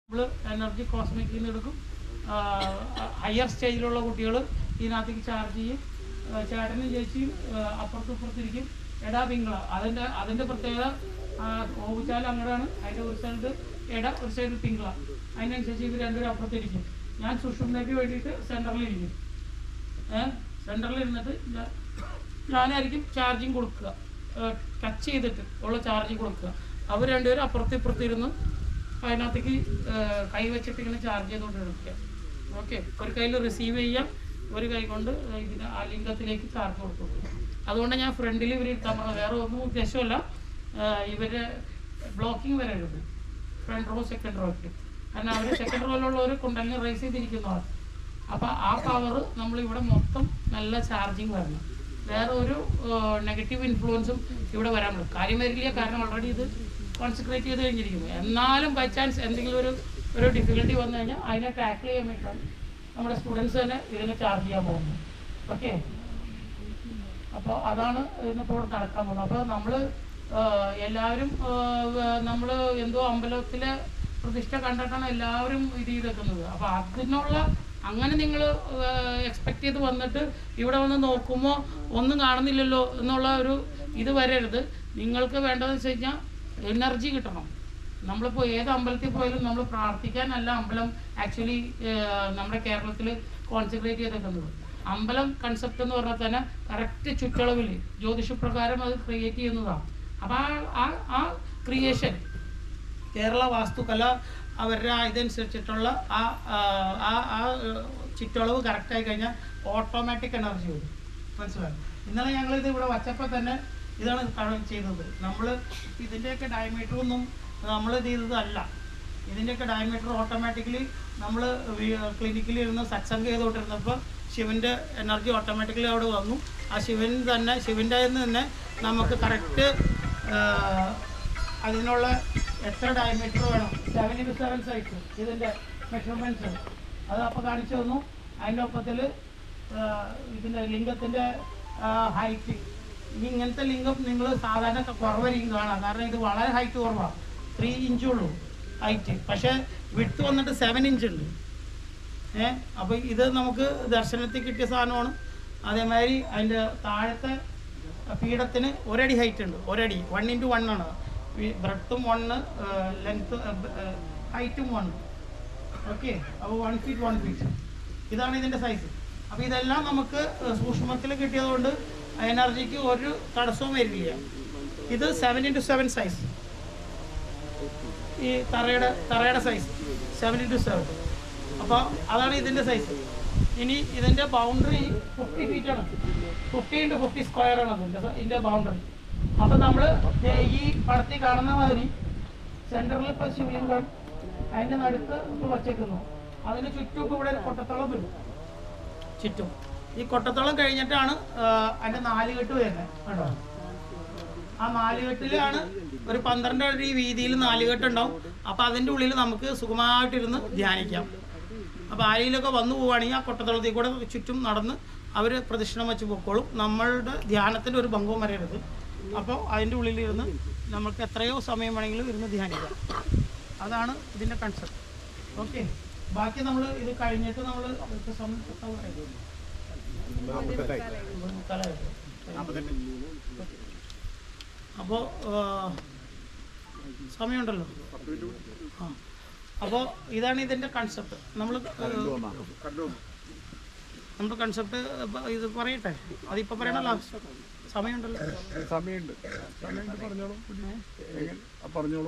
നമ്മൾ എനർജി കോസ്മിക്കിൽ നിന്ന് എടുക്കും ഹയർ സ്റ്റേജിലുള്ള കുട്ടികൾ ഇതിനകത്തേക്ക് ചാർജ് ചെയ്യും ആ, ചേട്ടനും ചേച്ചിയും ആ, അപ്പുറത്തും ഇപ്പുറത്തിരിക്കും എടാ പിങ്കള അതിൻ്റെ അതിൻ്റെ പ്രത്യേകത ഓവിച്ചാൽ അങ്ങടാണ് അതിൻ്റെ ഒരു സൈഡ് എട ഒരു സൈഡ് പിങ്കള അതിനനുസരിച്ച് ഇവർ രണ്ടുപേരും അപ്പുറത്തിരിക്കും ഞാൻ സുഷുമ്നയ്ക്ക് വേണ്ടിയിട്ട് സെൻറ്ററിലിരിക്കും ഏഹ് സെൻറ്ററിൽ ഇരുന്നിട്ട് ഞാൻ- ഞാനായിരിക്കും ചാർജിങ് കൊടുക്കുക ടച്ച് ചെയ്തിട്ട് ഉള്ള ചാർജിങ് കൊടുക്കുക അവർ രണ്ടുപേരും അപ്പുറത്ത് ഇപ്പുറത്ത് ഇരുന്ന് അതിനകത്തേക്ക് ഏഹ്, കൈ വെച്ചിട്ട് ഇങ്ങനെ ചാർജ് ചെയ്തുകൊണ്ട് എടുക്കുക ഓക്കെ ഒരു കയ്യിൽ റിസീവ് ചെയ്യാം ഒരു കൈ കൊണ്ട് ഇതിന് ആ ലിംഗത്തിലേക്ക് ചാർജ് കൊടുത്തു അതുകൊണ്ട് ഞാൻ ഫ്രണ്ടിൽ ഇവർ ഇരുത്താൻ പറഞ്ഞത് വേറെ ഒന്നും ഉദ്ദേശമല്ല ഏഹ്, ഇവരെ ബ്ലോക്കിംഗ് വരരുത് ഫ്രണ്ട് റോ സെക്കൻഡ് റോ ഒക്കെ കാരണം അവർ സെക്കൻഡ് റോയിലുള്ളവർ കുണ്ടലിന് റേസ് ചെയ്തിരിക്കുന്നതാണ് അപ്പോൾ ആ പവർ നമ്മളിവിടെ മൊത്തം നല്ല ചാർജിങ് വരണം വേറെ ഒരു നെഗറ്റീവ് ഇൻഫ്ലുവൻസും ഇവിടെ വരാൻ പറ്റും കാര്യം വരില്ല കാരണം ഓൾറെഡി ഇത് കോൺസെൻട്രേറ്റ് ചെയ്ത് കഴിഞ്ഞിരിക്കുന്നു എന്നാലും ബൈ ചാൻസ് എന്തെങ്കിലും ഒരു ഒരു ഡിഫിക്കൽട്ടി വന്നു കഴിഞ്ഞാൽ അതിനെ ടാക്കിൾ ചെയ്യാൻ വേണ്ടിയിട്ടാണ് നമ്മുടെ സ്റ്റുഡൻസ് തന്നെ ഇതിനെ ചാർജ് ചെയ്യാൻ പോകുന്നത് ഓക്കെ അപ്പോൾ അതാണ് ഇന്നിപ്പോൾ ഇവിടെ നടക്കാൻ പോകുന്നത് അപ്പോൾ നമ്മൾ എല്ലാവരും നമ്മൾ എന്തോ അമ്പലത്തിലെ പ്രതിഷ്ഠ കണ്ടിട്ടാണ് എല്ലാവരും ഇത് ചെയ്തേക്കുന്നത് അപ്പോൾ അതിനുള്ള അങ്ങനെ നിങ്ങൾ എക്സ്പെക്ട് ചെയ്ത് വന്നിട്ട് ഇവിടെ വന്ന് നോക്കുമ്പോൾ ഒന്നും കാണുന്നില്ലല്ലോ എന്നുള്ള ഒരു ഇത് വരരുത് നിങ്ങൾക്ക് വേണ്ടതെന്ന് വെച്ച് കഴിഞ്ഞാൽ എനർജി കിട്ടണം നമ്മളിപ്പോൾ ഏത് അമ്പലത്തിൽ പോയാലും നമ്മൾ പ്രാർത്ഥിക്കാനല്ല അമ്പലം ആക്ച്വലി നമ്മുടെ കേരളത്തിൽ കോൺസെൻട്രേറ്റ് ചെയ്തേക്കുന്നത് അമ്പലം കൺസെപ്റ്റ് എന്ന് പറഞ്ഞാൽ തന്നെ കറക്റ്റ് ചുറ്റളവിൽ ജ്യോതിഷപ്രകാരം അത് ക്രിയേറ്റ് ചെയ്യുന്നതാണ് അപ്പോൾ ആ ആ ആ ക്രിയേഷൻ കേരള വാസ്തുകല അവരുടെ ആ ഇതനുസരിച്ചിട്ടുള്ള ആ ആ, ആ ആ ഏഹ്, ചുറ്റളവ് കറക്റ്റായി കഴിഞ്ഞാൽ ഓട്ടോമാറ്റിക് എനർജി വരും മനസ്സിലായി ഇന്നലെ ഞങ്ങളിത് ഇവിടെ വച്ചപ്പോൾ തന്നെ ഇതാണ് കാണാൻ ചെയ്തത് നമ്മൾ ഇതിൻ്റെയൊക്കെ ഡയമീറ്റർ ഒന്നും നമ്മൾ ഇത് ചെയ്തതല്ല ഇതിൻ്റെയൊക്കെ ഡയമീറ്റർ ഓട്ടോമാറ്റിക്കലി നമ്മൾ ക്ലിനിക്കിൽ ഇരുന്ന് സത്സംഗം ചെയ്തുകൊണ്ടിരുന്നപ്പോൾ ശിവൻ്റെ എനർജി ഓട്ടോമാറ്റിക്കലി അവിടെ വന്നു ആ ശിവൻ തന്നെ ശിവൻ്റെ നിന്ന് തന്നെ നമുക്ക് കറക്റ്റ് അതിനുള്ള എത്ര ഡയമീറ്റർ വേണം സെവൻ ഇൻറ്റു സെവൻ സൈസ് ഇതിൻ്റെ മെഷർമെൻറ്റ്സ് അത് അപ്പോൾ കാണിച്ചു തന്നു അതിൻ്റെ ഒപ്പത്തിൽ ഇതിൻ്റെ ലിംഗത്തിൻ്റെ ഹൈറ്റ് ഇനി ഇങ്ങനത്തെ ലിംഗം നിങ്ങൾ സാധാരണ കുറവായിരിക്കും കാണാം കാരണം ഇത് വളരെ ഹൈറ്റ് കുറവാണ് ത്രീ ഇഞ്ചേ ഉള്ളൂ ഹൈറ്റ് പക്ഷേ വിട്ട് വന്നിട്ട് സെവൻ ഇഞ്ച് ഉണ്ട് ഏ അപ്പോൾ ഇത് നമുക്ക് ദർശനത്തിൽ കിട്ടിയ സാധനമാണ് അതേമാതിരി അതിൻ്റെ താഴത്തെ പീഠത്തിന് ഒരടി ഹൈറ്റ് ഉണ്ട് ഒരടി വൺ ഇൻറ്റു വൺ ആണ് ബ്രെഡ്ത്തും വണ്ണ് ലെങ്ത്ത് ഹൈറ്റും വൺ ഓക്കെ അപ്പോൾ വൺ ഫീറ്റ് വൺ ഫീറ്റ് ഇതാണ് ഇതിൻ്റെ സൈസ് അപ്പോൾ ഇതെല്ലാം നമുക്ക് സൂക്ഷ്മത്തിൽ കിട്ടിയതുകൊണ്ട് എനർജിക്ക് ഒരു തടസ്സവും വരില്ല ഇത് സെവൻ ഇൻറ്റു സെവൻ സൈസ് ഈ തറയുടെ തറയുടെ സൈസ് സെവൻ ഇൻറ്റു സെവൻ അപ്പോൾ അതാണ് ഇതിൻ്റെ സൈസ് ഇനി ഇതിൻ്റെ ബൗണ്ടറി ഫിഫ്റ്റി ഫീറ്റ് ആണ് ഫിഫ്റ്റി ഇൻറ്റു ഫിഫ്റ്റി സ്ക്വയർ ആണ് അതിൻ്റെ ഇതിൻ്റെ ബൗണ്ടറി അപ്പോൾ നമ്മൾ ഈ പടത്തിൽ കാണുന്ന മാതിരി സെൻറ്ററിൽ ഇപ്പോൾ ശിവലിംഗം അതിൻ്റെ നടുക്ക് ഇപ്പോൾ വച്ചേക്കുന്നു അതിന് ചുറ്റും ഇപ്പോൾ ഇവിടെ ഒരു കൊട്ടത്തോളം വരും ചുറ്റും ഈ കൊട്ടത്തോളം കഴിഞ്ഞിട്ടാണ് ആ, അതിൻ്റെ നാലുകെട്ട് വരുന്നത് കേട്ടോ ആ നാലുകെട്ടിലാണ് ഒരു പന്ത്രണ്ട് അടി വീതിയിൽ നാലുകെട്ട് ഉണ്ടാവും അപ്പോൾ അതിൻ്റെ ഉള്ളിൽ നമുക്ക് സുഖമായിട്ടിരുന്ന് ധ്യാനിക്കാം അപ്പോൾ ആരെങ്കിലുമൊക്കെ വന്നു പോവുകയാണെങ്കിൽ ആ കൊട്ടത്തളത്തിൽ കൂടെ ചുറ്റും നടന്ന് അവർ പ്രദക്ഷിണം വെച്ച് പൊക്കോളും നമ്മളുടെ ധ്യാനത്തിൻ്റെ ഒരു ഭംഗവും വരരുത് അപ്പോൾ അതിൻ്റെ ഉള്ളിലിരുന്ന് നമുക്ക് എത്രയോ സമയം വേണമെങ്കിലും ഇരുന്ന് ധ്യാനിക്കാം അതാണ് ഇതിൻ്റെ കൺസെപ്റ്റ് ഓക്കെ ബാക്കി നമ്മൾ ഇത് കഴിഞ്ഞിട്ട് നമ്മൾ സമയം അപ്പോൾ സമയമുണ്ടല്ലോ ആ അപ്പോൾ ഇതാണ് ഇതിൻ്റെ കൺസെപ്റ്റ് നമ്മൾ നമ്മുടെ കൺസെപ്റ്റ് ഇത് പറയട്ടെ അതിപ്പോൾ പറയണല്ലോ സമയമുണ്ടല്ലോ സമയമുണ്ട് സമയമുണ്ട് പറഞ്ഞോളൂ എങ്ങനെ? ആ, പറഞ്ഞോളൂ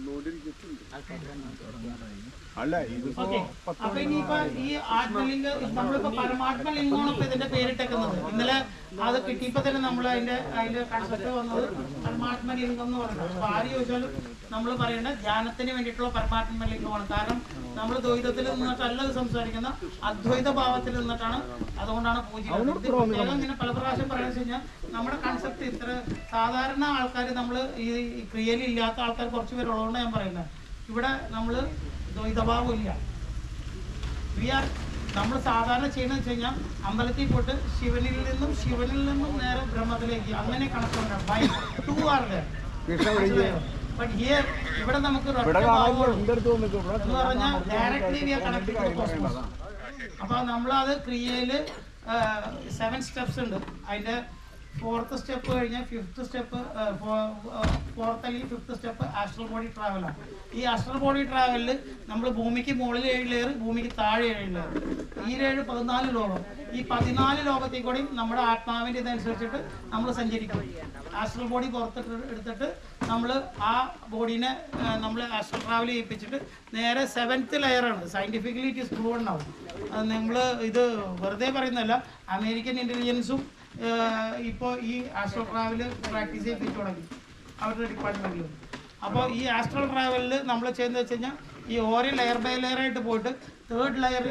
അല്ല ഇതിപ്പോ ഓക്കെ അപ്പൊ ഇനിയിപ്പോ ഈ ആത്മലിംഗ നമ്മളിപ്പോ പരമാത്മലിംഗമാണ് ഇപ്പൊ ഇതിന്റെ പേരിട്ടേക്കുന്നത് ഇന്നലെ അത് കിട്ടിയപ്പോ തന്നെ നമ്മൾ അതിന്റെ അതിന്റെ കൺസെപ്റ്റ് വന്നത് പരമാത്മലിംഗം എന്ന് പറയുന്നത് അപ്പൊ ആര് ചോദിച്ചാലും നമ്മൾ പറയേണ്ട ധ്യാനത്തിന് വേണ്ടിയിട്ടുള്ള പരമാത്മലിംഗമാണ് കാരണം നമ്മൾ ദ്വൈതത്തിൽ നിന്നിട്ടല്ല ഇത് സംസാരിക്കുന്ന അദ്വൈത ഭാവത്തിൽ നിന്നിട്ടാണ് അതുകൊണ്ടാണ് പൂജ ഇത് പ്രത്യേകം ഇങ്ങനെ പല പ്രാവശ്യം പറയാന്ന് വെച്ച് കഴിഞ്ഞാൽ നമ്മുടെ കൺസെപ്റ്റ് ഇത്ര സാധാരണ ആൾക്കാർ നമ്മൾ ഈ ക്രിയയിൽ ഇല്ലാത്ത ആൾക്കാർ കുറച്ച് പേരുള്ളതുകൊണ്ട് ഞാൻ പറയുന്നത് ഇവിടെ നമ്മൾ ദ്വൈതഭാവം ഇല്ല വി ആർ നമ്മൾ സാധാരണ ചെയ്യുന്നത് വെച്ച് കഴിഞ്ഞാൽ അമ്പലത്തിൽ പോയിട്ട് ശിവനിൽ നിന്നും ശിവനിൽ നിന്നും നേരെ ബ്രഹ്മത്തിലേക്ക് അങ്ങനെ കണക്കുണ്ട് ബൈ ടു ആർ കൃഷ്ണ വിളിക്കുക ബട്ട് ഹിയർ ഇവിടെ നമുക്ക് ഒരൊറ്റ ഇവിടെ കാണാനില്ല ഭാഗമുള്ളൂ. എന്റെ അടുത്ത് വന്നിട്ട് ഇവിടെ എന്ന് പറഞ്ഞാൽ directly we are connect to cosmos അപ്പോൾ നമ്മളത് ക്രിയയില് സെവൻ സ്റ്റെപ്സ് ഉണ്ട് അതിന്റെ ഫോർത്ത് സ്റ്റെപ്പ് കഴിഞ്ഞാൽ ഫിഫ്ത്ത് സ്റ്റെപ്പ് ഫോർത്ത് അല്ലെങ്കിൽ ഫിഫ്ത്ത് സ്റ്റെപ്പ് ആസ്ട്രൽ ബോഡി ട്രാവലാണ് ഈ ആസ്ട്രൽ ബോഡി ട്രാവലിൽ നമ്മൾ ഭൂമിക്ക് മുകളിൽ ഏഴ് ലെയർ ഭൂമിക്ക് താഴെ ഏഴ് ലെയർ ഈ ഏഴ് പതിനാല് ലോകം ഈ പതിനാല് ലോകത്തിൽ കൂടി നമ്മുടെ ആത്മാവിൻ്റെ ഇതനുസരിച്ചിട്ട് നമ്മൾ സഞ്ചരിക്കും ആസ്ട്രൽ ബോഡി പുറത്തിട്ട് എടുത്തിട്ട് നമ്മൾ ആ ബോഡീനെ നമ്മൾ ആസ്ട്രൽ ട്രാവൽ ചെയ്യിപ്പിച്ചിട്ട് നേരെ സെവൻത്ത് ലെയറാണ് സയൻറ്റിഫിക്കലി ഇറ്റ് ഇസ് പ്രൂവൺ ആവും അത് നമ്മൾ ഇത് വെറുതെ പറയുന്നതല്ല അമേരിക്കൻ ഇൻ്റലിജൻസും ഇപ്പോൾ ഈ ആസ്ട്രോ ട്രാവൽ പ്രാക്ടീസ് ചെയ്യിപ്പിച്ചു തുടങ്ങി അവരുടെ ഡിപ്പാർട്ട്മെൻറ്റിൽ അപ്പോൾ ഈ ആസ്ട്രൽ ട്രാവലിൽ നമ്മൾ ചെയ്യുന്നത് വെച്ച് കഴിഞ്ഞാൽ ഈ ഓരോ ലെയർ ബൈ ലെയർ ആയിട്ട് പോയിട്ട് തേർഡ് ലെയർ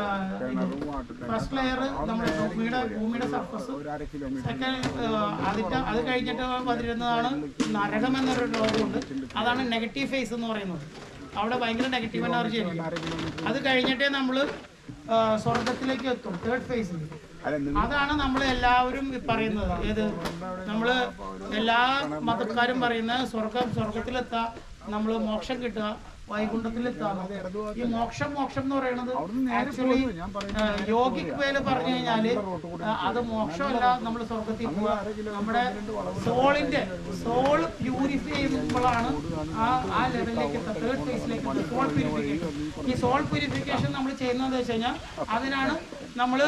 ഫസ്റ്റ് ലെയർ നമ്മുടെ ഭൂമിയുടെ ഭൂമിയുടെ സർഫസ് ഒരു അര കിലോമീറ്റർ സെക്കൻഡ് അതിന്റെ അത് കഴിഞ്ഞിട്ട് വരുന്നതാണ് നരകം എന്നൊരു ലോകമുണ്ട് അതാണ് നെഗറ്റീവ് ഫേസ് എന്ന് പറയുന്നത് അവിടെ ഭയങ്കര നെഗറ്റീവ് എനർജി ആയിരിക്കും അത് കഴിഞ്ഞിട്ടേ നമ്മൾ സ്വർഗത്തിലേക്ക് എത്തും തേർഡ് ഫേസിൽ അല്ല നിങ്ങൾ അതാണ് നമ്മൾ എല്ലാവരും പറയുന്നത് ഏത് നമ്മൾ എല്ലാ മതക്കാരും പറയുന്ന സ്വർഗം സ്വർഗത്തിലെത്താ നമ്മൾ മോക്ഷം കിട്ടുക വൈകുണ്ഠത്തിലെത്താം ഈ മോക്ഷം മോക്ഷം എന്ന് പറയുന്നത് ആക്ച്വലി യോഗിക് വേല് പറഞ്ഞു കഴിഞ്ഞാല് ആ, അത് മോക്ഷമല്ല നമ്മൾ സ്വർഗത്തിൽ പോവുക നമ്മുടെ സോളിന്റെ സോൾ പ്യൂരിഫൈ ചെയ്യുമ്പോഴാണ് ആ ആ ലെവലിലേക്ക് എത്തുക തേർഡ് ഫേസിലേക്ക് എത്തുക സോൾ പ്യൂരിഫിക്കേഷൻ ഈ സോൾ പ്യൂരിഫിക്കേഷൻ നമ്മൾ ചെയ്യുന്നത് വെച്ച് കഴിഞ്ഞാൽ അതിനാണ് നമ്മൾ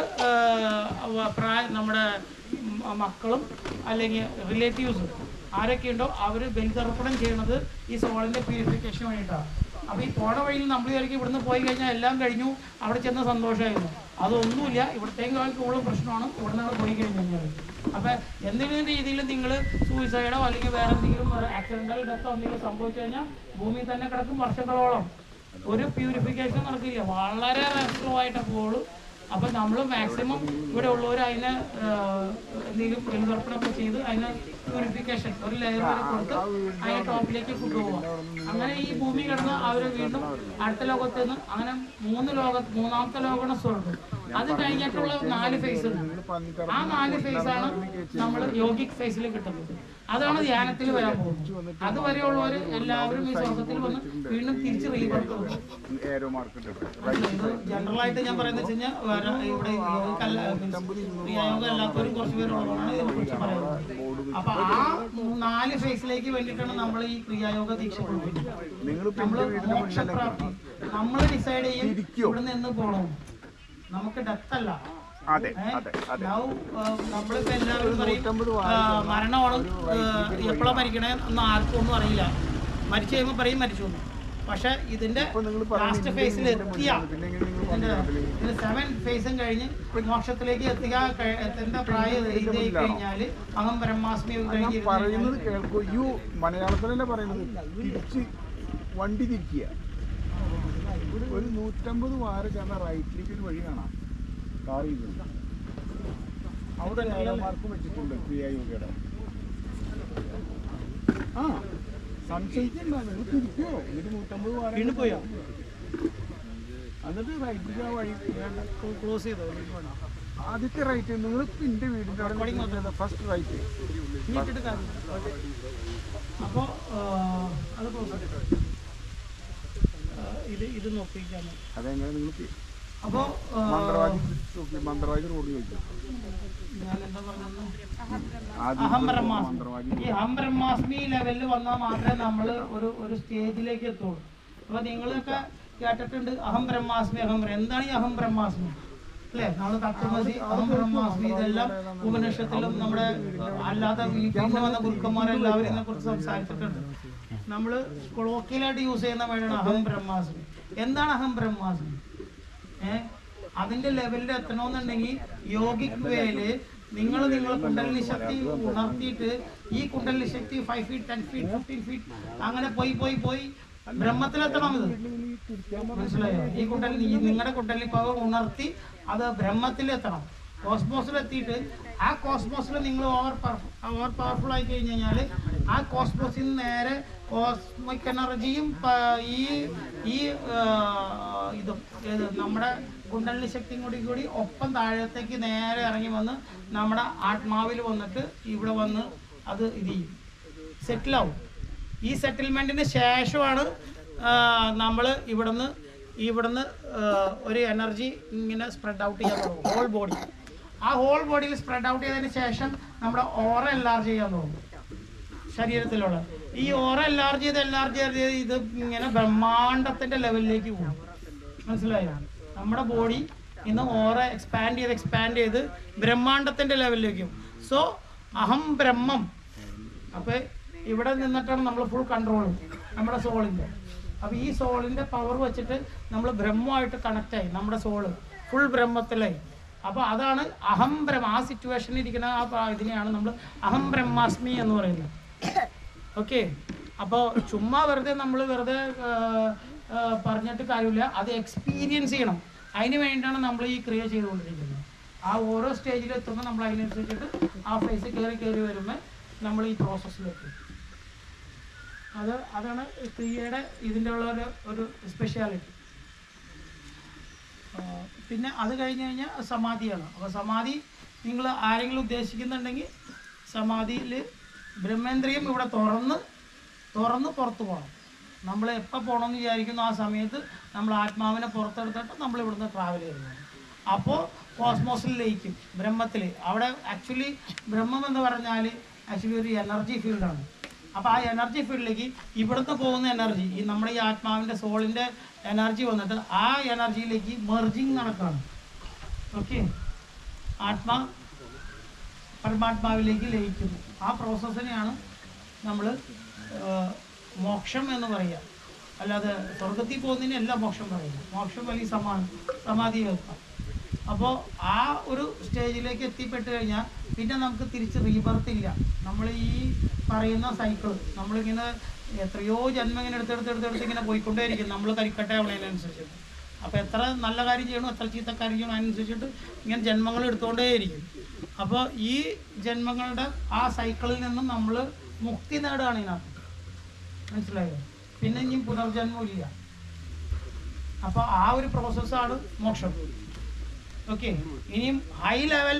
പ്രായ നമ്മുടെ മ- മക്കളും അല്ലെങ്കിൽ റിലേറ്റീവ്സും ആരൊക്കെയുണ്ടോ അവർ ബലിതർപ്പണം ചെയ്യുന്നത് ഈ സോളിന്റെ പ്യൂരിഫിക്കേഷൻ വേണ്ടിയിട്ടാണ് അപ്പോൾ ഈ പോണ വഴിയിൽ നമ്മൾ വിചാരിക്കും ഇവിടുന്ന് പോയി കഴിഞ്ഞാൽ എല്ലാം കഴിഞ്ഞു അവിടെ ചെന്ന് സന്തോഷമായിരുന്നു അതൊന്നുമില്ല ഇവിടത്തേക്കാൾ കൂടുതൽ പ്രശ്നമാണ് ഇവിടെ നിന്ന് പോയി കഴിഞ്ഞ് കഴിഞ്ഞാൽ അപ്പം എന്തെങ്കിലും രീതിയിൽ നിങ്ങൾ സൂയിസൈഡോ അല്ലെങ്കിൽ വേറെ എന്തെങ്കിലും ആക്സിഡന്റൽ ഡെത്തോ എന്തെങ്കിലും സംഭവിച്ചു കഴിഞ്ഞാൽ ഭൂമിയിൽ തന്നെ കിടക്കും വർഷങ്ങളോളം ഒരു പ്യൂരിഫിക്കേഷൻ നടക്കില്ല വളരെ റെസ്ലോ ആയിട്ട് പോകുള്ളൂ അപ്പൊ നമ്മൾ മാക്സിമം ഇവിടെ ഉള്ളവർ അതിനെ ആഹ്, എന്തെങ്കിലും ബലിതർപ്പണമൊക്കെ ചെയ്ത് അതിന് പ്യൂരിഫിക്കേഷൻ ഒരു ലെയർ വരെ കൊടുത്ത് അതിനെ ടോപ്പിലേക്ക് കൊണ്ടുപോവുക അങ്ങനെ ഈ ഭൂമി കിടന്ന് അവർ വീണ്ടും അടുത്ത ലോകത്ത് നിന്ന് അങ്ങനെ മൂന്ന് ലോക മൂന്നാമത്തെ ലോകമാണ് സ്വർഗം അത് കഴിഞ്ഞിട്ടുള്ള നാല് ഫേസ് ഉണ്ട് ആ നാല് ഫേസ് ആണ് നമ്മൾ യോഗിക് ഫേസിൽ കിട്ടുന്നത് അതാണ് ധ്യാനത്തിൽ വരാൻ പോകുന്നത് അതുവരെയുള്ളവർ എല്ലാവരും ഈ സ്വർഗത്തിൽ വന്ന് വീണ്ടും തിരിച്ച് റീബർത്ത് കൊടുക്കും ഏരോ മാർക്ക് ഇട്ടിട്ട് ഇത് ജനറൽ ആയിട്ട് ഞാൻ പറയുന്നത് വെച്ച് കഴിഞ്ഞാൽ വേറെ ഇവിടെ യോഗക്കല്ല യോഗ അല്ലാത്തവരും കുറച്ച് പേരുള്ളതാണ് ഇതിനെ കുറിച്ച് പറയുന്നത് അപ്പൊ ആ നാല് ഫേസിലേക്ക് വേണ്ടിയിട്ടാണ് നമ്മൾ ഈ ക്രിയായോഗ ദീക്ഷ കൊണ്ടുപോകുന്നത് നിങ്ങൾ നമ്മള് മോക്ഷപ്രാപ്തി നമ്മൾ ഡിസൈഡ് ചെയ്യും ഇവിടെ നിന്ന് പോകണം നമുക്ക് ഡെത്ത് അല്ല അതെ അതെ അതെ ലവ് നമ്മളിപ്പോ എല്ലാവരും പറയും ആ, മരണമാണ് എപ്പോഴാ മരിക്കണേ എന്ന് ആർക്കും ഒന്നും അറിയില്ല മരിച്ചു കഴിയുമ്പോൾ പറയും മരിച്ചു എന്ന്. പക്ഷെ ഇതിന്റെ നിങ്ങൾ ലാസ്റ്റ് ഫേസിൽ എത്തിയ പിന്നെ എങ്ങനെ നിങ്ങൾ ഇതിന്റെ സെവൻ ഫേസും കഴിഞ്ഞ് മോക്ഷത്തിലേക്ക് എത്തിയ കഴി- എത്തേണ്ട പ്രായം എഴുതി കഴിഞ്ഞാല് അഹം ബ്രഹ്മാസ്മി കഴിഞ്ഞിരുന്നു പറയുന്നത് കേൾക്കൂ യു മലയാളത്തിലല്ലേ പറയുന്നത് തിരിച്ച് വണ്ടി തിരിക്കുക ഒരു നൂറ്റമ്പത് വാര ചെന്ന റൈറ്റിലേക്ക് ഒരു വഴി കാണാം കാർ ചെയ്യുന്നത് അവിടെ മാർക്ക് വെച്ചിട്ടുണ്ട് ക്രിയായോഗിയുടെ ആ സംശയിക്കണ്ട നിങ്ങൾ തിരിക്കോ എന്നിട്ട് നൂറ്റമ്പത് വാര വീണ്ടും പോയോ എന്നിട്ട് റൈറ്റിലേക്ക് ആ വഴി വേണ്ട ക്ലോസ് ചെയ്തോ വേണം ആദ്യത്തെ റൈറ്റ് നിങ്ങൾ എൻ്റെ വീടിൻ്റെ അവിടെ ഫസ്റ്റ് റൈറ്റ് ഇട്ടിട്ട് കാര്യം അപ്പോൾ അത് close ചെയ്തോ. ആ, ഇത് ഇത് നോക്കിക്കാൻ അതെങ്ങനെ നിങ്ങൾ അപ്പോൾ മന്ത്രവാദി ചോദിക്കും. മന്ത്രവാദി റോഡ് ചോദിക്കും ഞാൻ എന്താ പറഞ്ഞത് ആദ്യം അഹം ബ്രഹ്മാസ്മി മന്ത്രവാദി ഈ അഹം ബ്രഹ്മാസ്മി ലെവലിൽ വന്നാൽ മാത്രമേ നമ്മൾ ഒരു ഒരു സ്റ്റേജിലേക്ക് എത്തുള്ളൂ അപ്പൊ നിങ്ങളൊക്കെ കേട്ടിട്ടുണ്ട് അഹം ബ്രഹ്മാസ്മി അഹം ബ്ര- എന്താണ് ഈ അഹം ബ്രഹ്മാസ്മി അല്ലേ നമ്മൾ തത്വമസി അഹം ബ്രഹ്മാസ്മി ഇതെല്ലാം ഉപനിഷത്തിലും നമ്മുടെ ഏഹ്, അല്ലാതെ ഈ പിന്നെ വന്ന ഗുരുക്കന്മാരെല്ലാവരും ഇതിനെ കുറിച്ച് സംസാരിച്ചിട്ടുണ്ട് നമ്മൾ കൊളോക്കിയലായിട്ട് യൂസ് ചെയ്യുന്ന വേർഡാണ് അഹം ബ്രഹ്മാസ്മി എന്താണ് അഹം ബ്രഹ്മാസ്മി ഏഹ് അതിന്റെ ലെവലിൽ എത്തണമെന്നുണ്ടെങ്കിൽ യോഗിക് വേല് നിങ്ങൾ നിങ്ങൾ കുണ്ടലിനി ശക്തി ഉണർത്തിയിട്ട് ഈ കുണ്ടലിനി ശക്തി five feet ten feet fifteen feet അങ്ങനെ പോയി പോയി പോയി ബ്രഹ്മത്തിലെത്തണം ഇത് മനസ്സിലായോ ഈ കുണ്ടലിനി ഈ നിങ്ങളുടെ കുണ്ടലിനി പവർ ഉണർത്തി അത് ബ്രഹ്മത്തിലെത്തണം കോസ്മോസിലെത്തിയിട്ട് ആ കോസ്മോസിൽ നിങ്ങൾ ഓവർ ഓവർ പവർഫുൾ ആയി കഴിഞ്ഞ് കഴിഞ്ഞാൽ ആ കോസ്മോസിൽ നിന്ന് നേരെ കോസ്മിക് എനർജിയും ഈ ഈ ആ, ഇതും ഏത് നമ്മുടെ കുണ്ടലിനി ശക്തിയും കൂടി കൂടി ഒപ്പം താഴത്തേക്ക് നേരെ ഇറങ്ങി വന്ന് നമ്മുടെ ആത്മാവിൽ വന്നിട്ട് ഇവിടെ വന്ന് അത് ഇത് ചെയ്യും സെറ്റിലാവും ഈ സെറ്റിൽമെൻറ്റിന് ശേഷമാണ് നമ്മൾ ഇവിടുന്ന് ഇവിടുന്ന് ആ, ഒരു എനർജി ഇങ്ങനെ സ്പ്രെഡ് ഔട്ട് ചെയ്യാൻ തുടങ്ങും ഹോൾ ബോഡി ആ ഹോൾ ബോഡിയിൽ സ്പ്രെഡ് ഔട്ട് ചെയ്തതിന് ശേഷം നമ്മുടെ ഓറ എൻലാർജ് ചെയ്യാൻ തുടങ്ങും ശരീരത്തിലുള്ള ഈ ഓറ എൻലാർജ് ചെയ്ത് എൻലാർജ് ചെയ്ത് ഇത് ഇങ്ങനെ ബ്രഹ്മാണ്ടത്തിന്റെ ലെവലിലേക്ക് പോകും മനസ്സിലായോ നമ്മുടെ ബോഡി ഇന്ന് ഓറ എക്സ്പാൻഡ് ചെയ്ത് എക്സ്പാൻഡ് ചെയ്ത് ബ്രഹ്മാണ്ടത്തിന്റെ ലെവലിലേക്ക് പോകും സോ അഹം ബ്രഹ്മം അപ്പൊ ഇവിടെ നിന്നിട്ടാണ് നമ്മൾ ഫുൾ കൺട്രോൾ നമ്മുടെ സോളിന്റെ അപ്പൊ ഈ സോളിന്റെ പവർ വെച്ചിട്ട് നമ്മൾ ബ്രഹ്മമായിട്ട് കണക്ട് ആയി നമ്മുടെ സോള് ഫുൾ ബ്രഹ്മത്തിലായി അപ്പൊ അതാണ് അഹം ബ്രഹ്മ ആ സിറ്റുവേഷനിൽ ഇരിക്കുന്ന ആ പ- ഇതിനെയാണ് നമ്മൾ അഹം ബ്രഹ്മാസ്മി എന്ന് പറയുന്നത് ഓക്കെ അപ്പോൾ ചുമ്മാ വെറുതെ നമ്മൾ വെറുതെ ആ, ആ, പറഞ്ഞിട്ട് കാര്യമില്ല അത് എക്സ്പീരിയൻസ് ചെയ്യണം അതിന് വേണ്ടിയിട്ടാണ് നമ്മൾ ഈ ക്രിയ ചെയ്തുകൊണ്ടിരിക്കുന്നത് ആ ഓരോ സ്റ്റേജിൽ എത്തുമ്പോൾ നമ്മൾ അതിനനുസരിച്ചിട്ട് ആ ഫേസ് കയറി കയറി വരുമ്പോൾ നമ്മൾ ഈ പ്രോസസ്സിലെത്തും അത് അതാണ് ഈ ക്രിയയുടെ ഇതിൻ്റെ ഉള്ള ഒരു ഒരു സ്പെഷ്യാലിറ്റി പിന്നെ അത് കഴിഞ്ഞ് കഴിഞ്ഞാൽ സമാധിയാണ് അപ്പോൾ സമാധി നിങ്ങൾ ആരെങ്കിലും ഉദ്ദേശിക്കുന്നുണ്ടെങ്കിൽ സമാധിയിൽ ബ്രഹ്മേന്ദ്രിയം ഇവിടെ തുറന്ന് തുറന്ന് പുറത്ത് പോകണം നമ്മൾ എപ്പോൾ പോകണമെന്ന് വിചാരിക്കുന്നു ആ സമയത്ത് നമ്മൾ ആത്മാവിനെ പുറത്തെടുത്തിട്ട് നമ്മൾ ഇവിടുന്ന് ട്രാവൽ ചെയ്യുന്നു അപ്പോൾ കോസ്മോസിൽ ലയിക്കും ബ്രഹ്മത്തിൽ അവിടെ ആക്ച്വലി ബ്രഹ്മം എന്ന് പറഞ്ഞാൽ ആക്ച്വലി ഒരു എനർജി ഫീൽഡാണ് അപ്പോൾ ആ എനർജി ഫീൽഡിലേക്ക് ഇവിടുന്ന് പോകുന്ന എനർജി ഈ നമ്മുടെ ഈ ആത്മാവിൻ്റെ സോളിൻ്റെ എനർജി വന്നിട്ട് ആ എനർജിയിലേക്ക് മെർജിങ് നടക്കുകയാണ് ഓക്കെ ആത്മാ പരമാത്മാവിലേക്ക് ലയിക്കുന്നു ആ പ്രോസസ്സിനെയാണ് നമ്മൾ മോക്ഷം എന്ന് പറയുക അല്ലാതെ സ്വർഗത്തിൽ പോകുന്നതിനല്ല മോക്ഷം പറയുന്നത് മോക്ഷം വലിയ സമാ സമാധി വെക്കാം അപ്പോൾ ആ ഒരു സ്റ്റേജിലേക്ക് എത്തിപ്പെട്ട് കഴിഞ്ഞാൽ പിന്നെ നമുക്ക് തിരിച്ച് റീബർത്ത് ഇല്ല നമ്മൾ ഈ പറയുന്ന സൈക്കിൾ നമ്മളിങ്ങനെ എത്രയോ ജന്മം ഇങ്ങനെ എടുത്തെടുത്ത് എടുത്തെടുത്ത് ഇങ്ങനെ പോയിക്കൊണ്ടേയിരിക്കും നമ്മൾ കരിക്കട്ടെ അവളതിനനുസരിച്ചിട്ട് അപ്പോൾ എത്ര നല്ല കാര്യം ചെയ്യണം എത്ര ചീത്ത കാര്യം ചെയ്യണം അതിനനുസരിച്ചിട്ട് ഇങ്ങനെ ജന്മങ്ങൾ എടുത്തുകൊണ്ടേയിരിക്കും അപ്പോൾ ഈ ജന്മങ്ങളുടെ ആ സൈക്കിളിൽ നിന്നും നമ്മൾ മുക്തി നേടുകയാണ് ഇതിനകത്ത് മനസ്സിലായോ പിന്നെ ഇനി പുനർജന്മം ഇല്ല അപ്പോൾ ആ ഒരു പ്രോസസ്സാണ് മോക്ഷം ഓക്കെ ഇനിയും ഹൈ ലെവൽ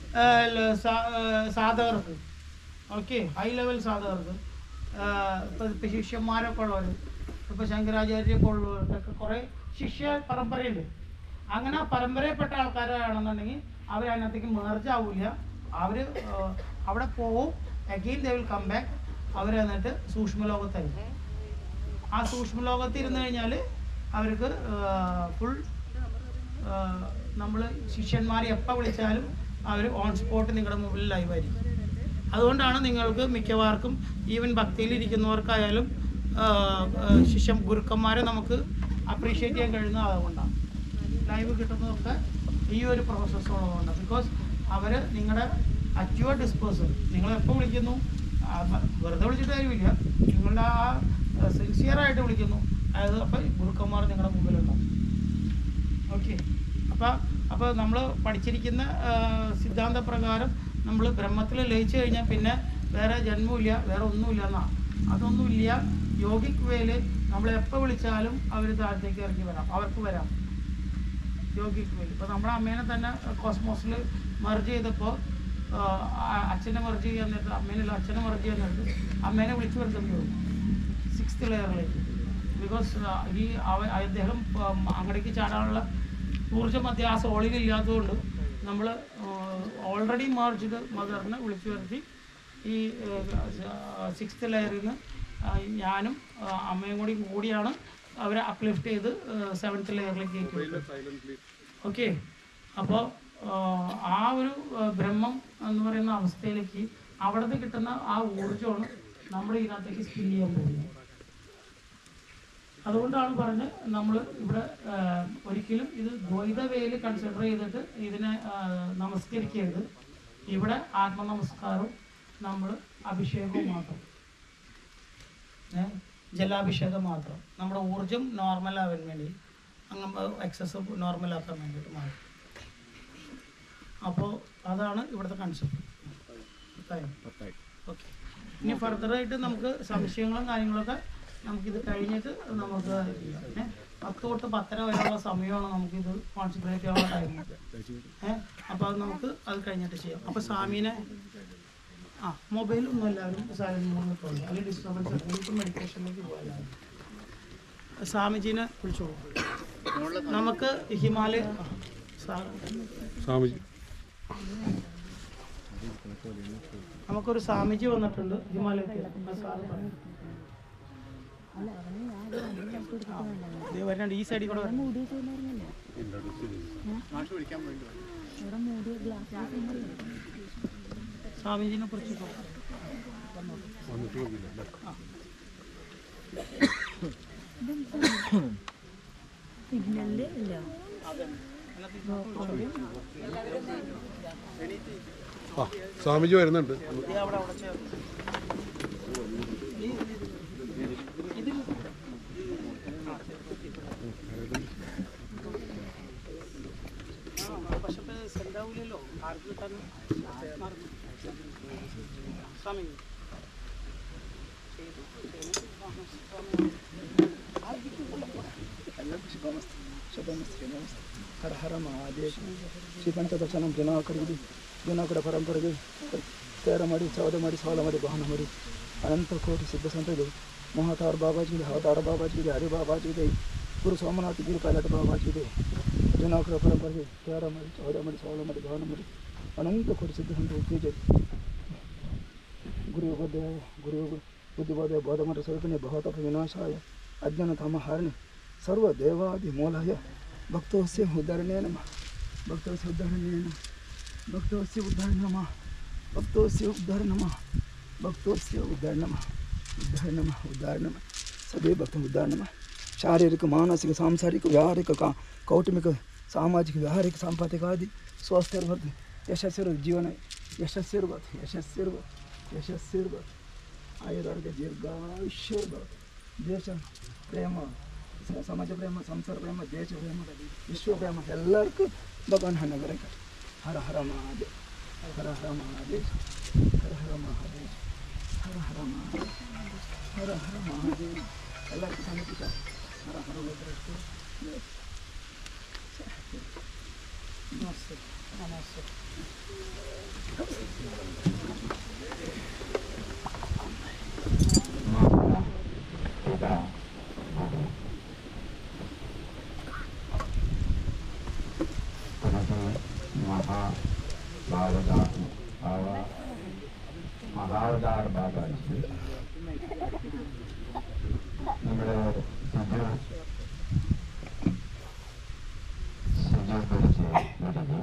സാധകർക്ക് ഓക്കെ ഹൈ ലെവൽ സാധകർക്ക് ഇപ്പോൾ ശിഷ്യന്മാരൊക്കെ ഉള്ളവർ ഇപ്പോൾ ശങ്കരാചാര്യൊക്കെ ഉള്ളവർക്കൊക്കെ കുറേ ശിഷ്യ പരമ്പരയുണ്ട് അങ്ങനെ ആ പരമ്പരയിൽപ്പെട്ട ആൾക്കാരാണെന്നുണ്ടെങ്കിൽ അവർ അതിനകത്തേക്ക് മേർജ് ആവില്ല അവർ അവിടെ പോവും again they will come back അവർ എന്നിട്ട് സൂക്ഷ്മലോകത്തായിരിക്കും ആ സൂക്ഷ്മലോകത്ത് ഇരുന്ന് കഴിഞ്ഞാൽ അവർക്ക് ഫുൾ നമ്മൾ ശിഷ്യന്മാരെ എപ്പോൾ വിളിച്ചാലും അവർ ഓൺ സ്പോട്ട് നിങ്ങളുടെ മുമ്പിൽ ലൈവായിരിക്കും അതുകൊണ്ടാണ് നിങ്ങൾക്ക് മിക്കവാർക്കും ഈവൻ ഭക്തിയിലിരിക്കുന്നവർക്കായാലും ആ, ആ, ശിഷ്യ ഗുരുക്കന്മാരെ നമുക്ക് അപ്രീഷിയേറ്റ് ചെയ്യാൻ കഴിയുന്നത് അതുകൊണ്ടാണ് ലൈവ് കിട്ടുന്നതൊക്കെ ഈ ഒരു പ്രോസസ്സ് ഉള്ളതുകൊണ്ട് ബിക്കോസ് അവർ നിങ്ങളുടെ അറ്റ് യുവർ ഡിസ്പോസൽ നിങ്ങൾ എപ്പോൾ വിളിക്കുന്നു ആ, വ- വെറുതെ വിളിച്ചിട്ട് കാര്യമില്ല നിങ്ങളുടെ ആ സിൻസിയറായിട്ട് വിളിക്കുന്നു അതായത് അപ്പം ഗുരുക്കന്മാർ നിങ്ങളുടെ മുമ്പിലുണ്ടാവും ഓക്കെ അപ്പോൾ അപ്പോൾ നമ്മൾ പഠിച്ചിരിക്കുന്ന ആ, സിദ്ധാന്തപ്രകാരം നമ്മൾ ബ്രഹ്മത്തിൽ ലയിച്ചു കഴിഞ്ഞാൽ പിന്നെ വേറെ ജന്മമില്ല വേറെ ഒന്നുമില്ല എന്നാണ് അതൊന്നുമില്ല യോഗിക് വേല് നമ്മൾ എപ്പോൾ വിളിച്ചാലും അവർ താഴത്തേക്ക് ഇറങ്ങി വരാം അവർക്ക് വരാം യോഗിക് വേല് ഇപ്പോൾ നമ്മുടെ അമ്മേനെ തന്നെ കോസ്മോസിൽ മെർജ് ചെയ്തപ്പോൾ അച്ഛനെ മെർജ് ചെയ്യാൻ നേരത്ത് അമ്മേനല്ല അച്ഛനെ മെർജ് ചെയ്യാൻ നേരത്ത് അമ്മേനെ വിളിച്ചു വരുത്തേണ്ടി വരും സിക്സ്ത് ലെയറിലേക്ക് ബിക്കോസ് ഈ അവ അദ്ദേഹം ഉം, അങ്ങടേക്ക് ചാടാനുള്ള ഊർജ്ജം മധ്യ ആ സോളിൽ ഇല്ലാത്തതുകൊണ്ട് നമ്മൾ ഓൾറെഡി മാർജ്ഡ് മദറിനെ വിളിച്ചു വരുത്തി ഈ സിക്സ്ത് ലെയറിൽ നിന്ന് ഞാനും ആ, അമ്മയും കൂടി കൂടിയാണ് അവരെ അപ്ലിഫ്റ്റ് ചെയ്ത് സെവൻത്ത് ലെയറിലേക്ക് കയറ്റി വിട്ടത് ഓക്കെ അപ്പോൾ ആ ഒരു ആ, ബ്രഹ്മം എന്ന് പറയുന്ന അവസ്ഥയിലേക്ക് അവിടുന്ന് കിട്ടുന്ന ആ ഊർജ്ജമാണ് നമ്മൾ ഇതിനകത്തേക്ക് സ്പിൻ ചെയ്യാൻ പോകുന്നത് അതുകൊണ്ടാണ് പറഞ്ഞ് നമ്മൾ ഇവിടെ ആ, ഒരിക്കലും ഇത് ദ്വൈത വേയിൽ കൺസിഡർ ചെയ്തിട്ട് ഇതിനെ ആ, നമസ്കരിക്കരുത് ഇവിടെ ആത്മനമസ്കാരവും നമ്മൾ അഭിഷേകവും മാത്രം ഏ? ജലാഭിഷേകം മാത്രം നമ്മുടെ ഊർജം നോർമൽ ആവാൻ വേണ്ടി അങ്ങനെ എക്സസ് നോർമൽ ആക്കാൻ വേണ്ടിയിട്ട് മാത്രം അപ്പോൾ അതാണ് ഇവിടുത്തെ കൺസെപ്റ്റ് പത്തായി ഓക്കെ ഇനി ഫർദറായിട്ട് നമുക്ക് സംശയങ്ങളും കാര്യങ്ങളൊക്കെ നമുക്കിത് കഴിഞ്ഞിട്ട് നമുക്ക് ചെയ്യാം. ഏ? പത്ത് തൊട്ട് പത്തര വരെയുള്ള സമയമാണ് നമുക്കിത് കോൺസെൻട്രേറ്റ് ചെയ്യാനുള്ള ടൈം ഏഹ് അപ്പോൾ അത് നമുക്ക് അത് കഴിഞ്ഞിട്ട് ചെയ്യാം അപ്പോൾ സ്വാമീനെ ആ മൊബൈൽ ഒന്നും എല്ലാവരും സൈലന്റ് മോഡിൽ പോകും അല്ലെങ്കിൽ ഡിസ്റ്റർബൻസ് ഇപ്പം മെഡിറ്റേഷനിലേക്ക് പോകാൻ സ്വാമിജീനെ വിളിച്ചോളൂ നമുക്ക് ഹിമാലയ ആ, സാ- സ്വാമിജി നമുക്കൊരു സ്വാമിജി വന്നിട്ടുണ്ട് ഹിമാലയത്തിൽ ആ സാറ് പറയും. ആ, ദേ വരുന്നുണ്ട് ഈ സൈഡിൽ കൂടെ വരണം. സ്വാമിജിനെ കുറിച്ച് പറയാം. സിഗ്നലില് ഇല്ല ആ സ്വാമിജി വരുന്നുണ്ട് ദേ അവിടെ അവിടെ ചേർന്ന്. ഈ- ഇതിൽ ആ, പക്ഷെ ഇപ്പൊ സെൻഡ് ആവൂലല്ലോ ആർക്ക് കിട്ടാനും മറന്നു. സ്വാമി ಹರ ಹರ ಮಹಾದೇಶ ಶ್ರೀ ಪಂಚದರ್ಶನಂ ದಿನಾಕರಿಗೆ ದಿನಾಕಡ ಪರಂಪರೆಗೆ ತೇರ ಮಾಡಿ ಚೌದ ಮಾಡಿ ಸಾಲ ಮಾಡಿ ವಾಹನ ಮಾಡಿ ಅನಂತ ಕೋಟಿ ಸಿದ್ಧ ಸಂತರು ಮಹಾತಾರ ಬಾಬಾಜಿಗೆ ಅವತಾರ ಬಾಬಾಜಿಗೆ ಹರಿ ಬಾಬಾಜಿಗೆ ಗುರು ಸೋಮನಾಥ ಗಿರಿ ಪೈಲಟ ಬಾಬಾಜಿಗೆ ದಿನಾಕಡ ಪರಂಪರೆಗೆ ತೇರ ಮಾಡಿ ಚೌದ ಮಾಡಿ ಸಾಲ ಮಾಡಿ ವಾಹನ ಮಾಡಿ ಅನಂತ ಕೋಟಿ ಸಿದ್ಧ ಸಂತರು ಪೂಜೆ ಗುರು ಯೋಗೋದಯ ಗುರು ಯೋಗ ಬುದ್ಧಿಬೋಧಯ ಬೋಧಮಠ ಸ್ವರೂಪಿಣಿ ಭವತಪ ವಿನಾಶಾಯ ಅಜ್ಞಾನ ತಮಹಾರಣಿ ಸರ್ವ ದೇವಾದಿ ಮೂಲಾಯ ಭಕ್ತೋಸ್ಯ ಉದ್ಧಾರಣೆ ನಮಃ ಭಕ್ತೋಸ್ಯ ಉದ್ಧಾರಣೆ ನಮಃ ಭಕ್ತೋಸ್ಯ ಉದ್ಧಾರ ನಮಃ ಭಕ್ತೋಸ್ಯ ಉದ್ಧಾರ ನಮಃ ಭಕ್ತೋಸ್ಯ ಉದ್ಧಾರ ನಮಃ ಉದ್ಧಾರ ನಮಃ ಉದ್ಧಾರ ನಮಃ ಸದೇ ಭಕ್ತ ಉದ್ಧಾರ ನಮಃ ಶಾರೀರಿಕ ಮಾನಸಿಕ ಸಾಂಸಾರಿಕ ವ್ಯಾವಹಾರಿಕ ಕಾ ಕೌಟುಂಬಿಕ ಸಾಮಾಜಿಕ ವ್ಯಾವಹಾರಿಕ ಸಾಂಪಾದಿಕ ಆದಿ ಸ್ವಸ್ಥಿರ್ಬೋದು ಯಶಸ್ಸಿರ್ಬೋದು ಜೀವನ ಯಶಸ್ಸಿರ್ಬೋದು ಯಶಸ್ಸಿರ್ಬೋದು ಯಶಸ್ಸಿರ್ಬೋದು ಆಯುರಾರೋಗ್ಯ ದೀರ್ಘಾಯುಷ್ಯ ಇರ್ಬೋದು ದೇಶ ಪ್ರೇಮ ಸ- ಸಮಾಜ ಪ್ರೇಮ ಸಂಸಾರ ಪ್ರೇಮ ದೇಶ ಪ್ರೇಮ ವಿಶ್ವ ಪ್ರೇಮ ಎಲ್ಲರಿಗೂ ಭಗವಾನ್ ಹಣ ಬರಕ ಹರ ಹರ ಮಹಾದೇವ್ ಹರ ಹರ ಮಹಾದೇವ್ ಹರ ಹರ ಮಹಾದೇವ್ ಹರ ಹರ ಮಹಾದೇವ್ ಹರ ಹರ ಮಹಾದೇವ್ ಎಲ್ಲರಿಗೂ ಸಮರ್ಪಿತ ಹರ ಹರ ಭದ್ರಸ್ತು. നമസ്തേ നമസ്തേ മഹാവതാർ ബാബാജി നമ്മുടെ സിജു സിജു ഗുരുജി ഗുരുജി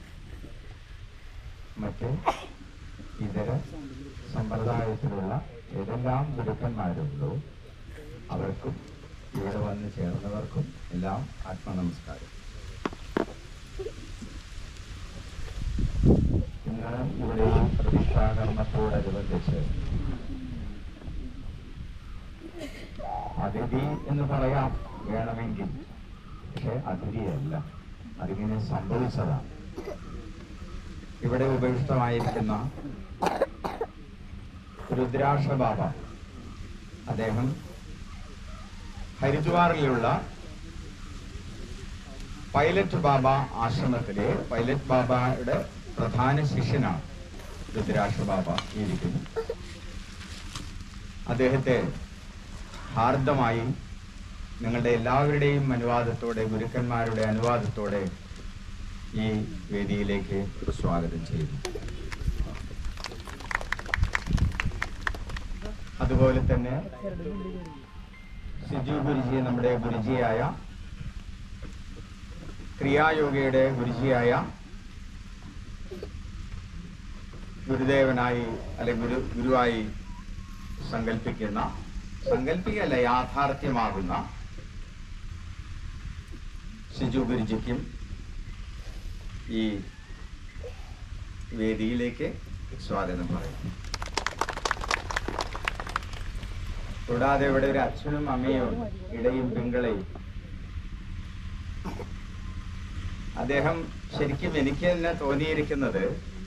മറ്റ് ഇതര സമ്പ്രദായത്തിലുള്ള ഏതെല്ലാം ഗുരുക്കന്മാരുണ്ടോ അവർക്കും ഇവിടെ വന്ന് ചേർന്നവർക്കും എല്ലാം ആത്മനമസ്കാരം ഇന്ന് ഇവിടെ ഈ പ്രതിഷ്ഠാകർമ്മത്തോടനുബന്ധിച്ച് അതിഥി എന്ന് പറയാം വേണമെങ്കിൽ പക്ഷെ അതിഥിയല്ല അതിങ്ങനെ സംഭവിച്ചതാണ് ഇവിടെ ഉപവിഷ്ടമായിരിക്കുന്ന രുദ്രാക്ഷ ബാബ അദ്ദേഹം ഹരിദ്വാറിലുള്ള പൈലറ്റ് ബാബ ആശ്രമത്തിലെ പൈലറ്റ് ബാബയുടെ പ്രധാന ശിഷ്യനാണ് രുദ്രാക്ഷ ബാബ ഇരിക്കുന്നത് അദ്ദേഹത്തെ ഹാർദമായി നിങ്ങളുടെ എല്ലാവരുടെയും അനുവാദത്തോടെ ഗുരുക്കന്മാരുടെ അനുവാദത്തോടെ ഈ വേദിയിലേക്ക് സ്വാഗതം ചെയ്യുന്നു അതുപോലെ തന്നെ സിജു ഗുരുജി നമ്മുടെ ഗുരുജിയായ ക്രിയായോഗയുടെ ഗുരുജിയായ ഗുരുദേവനായി അല്ലെ ഗുരു ഗുരുവായി സങ്കല്പിക്കുന്ന സങ്കല്പിക്കല്ല യാഥാർത്ഥ്യമാകുന്ന സിജു ഗുരുജിക്കും ഈ വേദിയിലേക്ക് സ്വാഗതം പറയുന്നു കൂടാതെ ഇവിടെ ഒരു അച്ഛനും അമ്മയും ഇടയും പിങ്കളയും അദ്ദേഹം ശരിക്കും എനിക്ക് തന്നെ തോന്നിയിരിക്കുന്നത്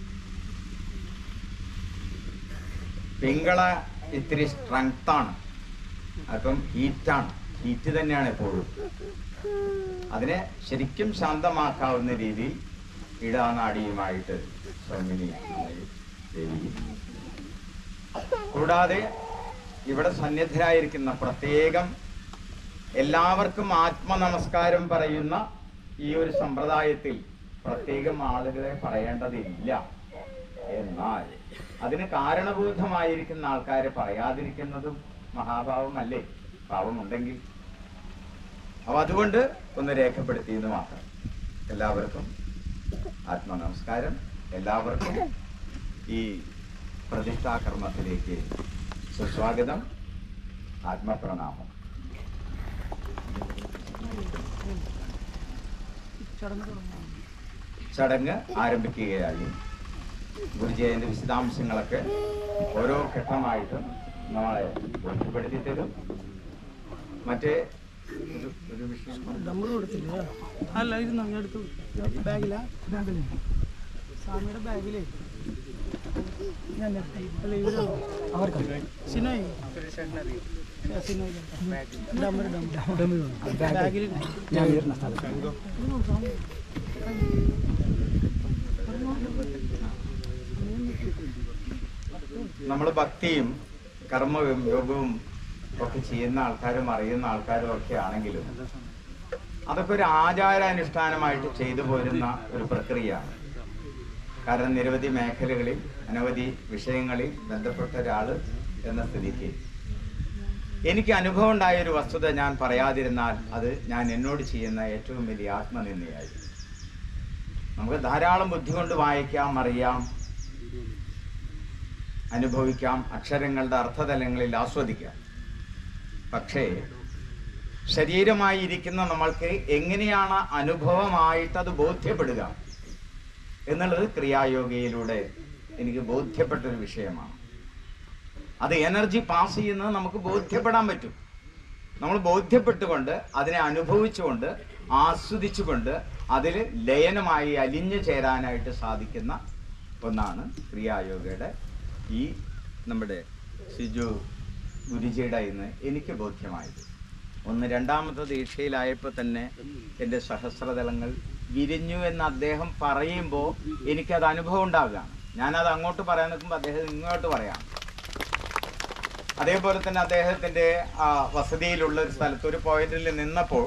പിങ്കള ഇത്തിരി സ്ട്രെങ്ത് ആണ് അപ്പം ഹീറ്റാണ് ഹീറ്റ് തന്നെയാണ് എപ്പോഴും അതിനെ ശരിക്കും ശാന്തമാക്കാവുന്ന രീതിയിൽ ഇടാനാടിയുമായിട്ട് സൗമിനി ദേവി കൂടാതെ ഇവിടെ സന്നിധരായിരിക്കുന്ന പ്രത്യേകം എല്ലാവർക്കും ആത്മനമസ്കാരം പറയുന്ന ഈ ഒരു സമ്പ്രദായത്തിൽ പ്രത്യേകം ആളുകളെ പറയേണ്ടതില്ല എന്നാൽ അതിന് കാരണബോധമായിരിക്കുന്ന ആൾക്കാരെ പറയാതിരിക്കുന്നതും മഹാഭാവമല്ലേ പാവമുണ്ടെങ്കിൽ അപ്പൊ അതുകൊണ്ട് ഒന്ന് രേഖപ്പെടുത്തിയെന്ന് മാത്രം എല്ലാവർക്കും ആത്മനമസ്കാരം എല്ലാവർക്കും ഈ പ്രതിഷ്ഠാകർമ്മത്തിലേക്ക് സുസ്വാഗതം ആത്മപ്രണാമം ചടങ്ങ് ആരംഭിക്കുകയായി ഗുരുജയന്റെ വിശദാംശങ്ങളൊക്കെ ഓരോ ഘട്ടമായിട്ടും നമ്മളെ ബോധ്യപ്പെടുത്തി തരും മറ്റേ ഒരു- ഒരു വിഷയം ഡമ്പർ കൊടുത്തില്ലേ അല്ല ഇരുന്നോ ഞാൻ എടുത്തു ബാഗിലാ സ്വാമിയുടെ ബാഗിലേ ഞാൻ നിർത്തി. അല്ല ഇവരോ സിനോയ് ആ, സിനോയ് ഡമ്പർ ഡമ്പർ ബാഗിൽ ഞാൻ ഇരുന്ന സ്ഥലത്ത് നമ്മൾ ഭക്തിയും കർമ്മവും യോഗവും ഒക്കെ ചെയ്യുന്ന ആൾക്കാരും അറിയുന്ന ആൾക്കാരും ഒക്കെ ആണെങ്കിലും അതൊക്കെ ഒരു ആചാരാനുഷ്ഠാനമായിട്ട് ചെയ്തു പോരുന്ന ഒരു പ്രക്രിയയാണ് കാരണം നിരവധി മേഖലകളിൽ അനവധി വിഷയങ്ങളിൽ ബന്ധപ്പെട്ട ഒരാൾ എന്ന സ്ഥിതിക്ക് എനിക്ക് അനുഭവം ഉണ്ടായ ഒരു വസ്തുത ഞാൻ പറയാതിരുന്നാൽ അത് ഞാൻ എന്നോട് ചെയ്യുന്ന ഏറ്റവും വലിയ ആത്മനിന്ദയായി നമുക്ക് ധാരാളം ബുദ്ധി കൊണ്ട് വായിക്കാം അറിയാം അനുഭവിക്കാം അക്ഷരങ്ങളുടെ അർത്ഥതലങ്ങളിൽ ആസ്വദിക്കാം പക്ഷേ ശരീരമായി ഇരിക്കുന്ന നമ്മൾക്ക് എങ്ങനെയാണ് അനുഭവമായിട്ട് അത് ബോധ്യപ്പെടുക എന്നുള്ളത് ക്രിയായോഗയിലൂടെ എനിക്ക് ബോധ്യപ്പെട്ട ഒരു വിഷയമാണ് അത് എനർജി പാസ് ചെയ്യുന്നത് നമുക്ക് ബോധ്യപ്പെടാൻ പറ്റും നമ്മൾ ബോധ്യപ്പെട്ടുകൊണ്ട് അതിനെ അനുഭവിച്ചുകൊണ്ട് ആസ്വദിച്ചുകൊണ്ട് അതിൽ ലയനമായി അലിഞ്ഞു ചേരാനായിട്ട് സാധിക്കുന്ന ഒന്നാണ് ക്രിയായോഗയുടെ ഈ നമ്മുടെ സിജു ഗുരുജിയുടെ ഇന്ന് എനിക്ക് ബോധ്യമായത് ഒന്ന് രണ്ടാമത്തെ ദീക്ഷയിലായപ്പോൾ തന്നെ എൻ്റെ സഹസ്രതലങ്ങൾ വിരിഞ്ഞു എന്ന് അദ്ദേഹം പറയുമ്പോൾ എനിക്കത് അനുഭവം ഉണ്ടാകുകയാണ് ഞാനത് അങ്ങോട്ട് പറയാൻ നിൽക്കുമ്പോൾ അദ്ദേഹം ഇങ്ങോട്ട് പറയാം അതേപോലെ തന്നെ അദ്ദേഹത്തിന്റെ ആ, വസതിയിലുള്ള ഒരു സ്ഥലത്ത് ഒരു പോയിന്റിൽ നിന്നപ്പോൾ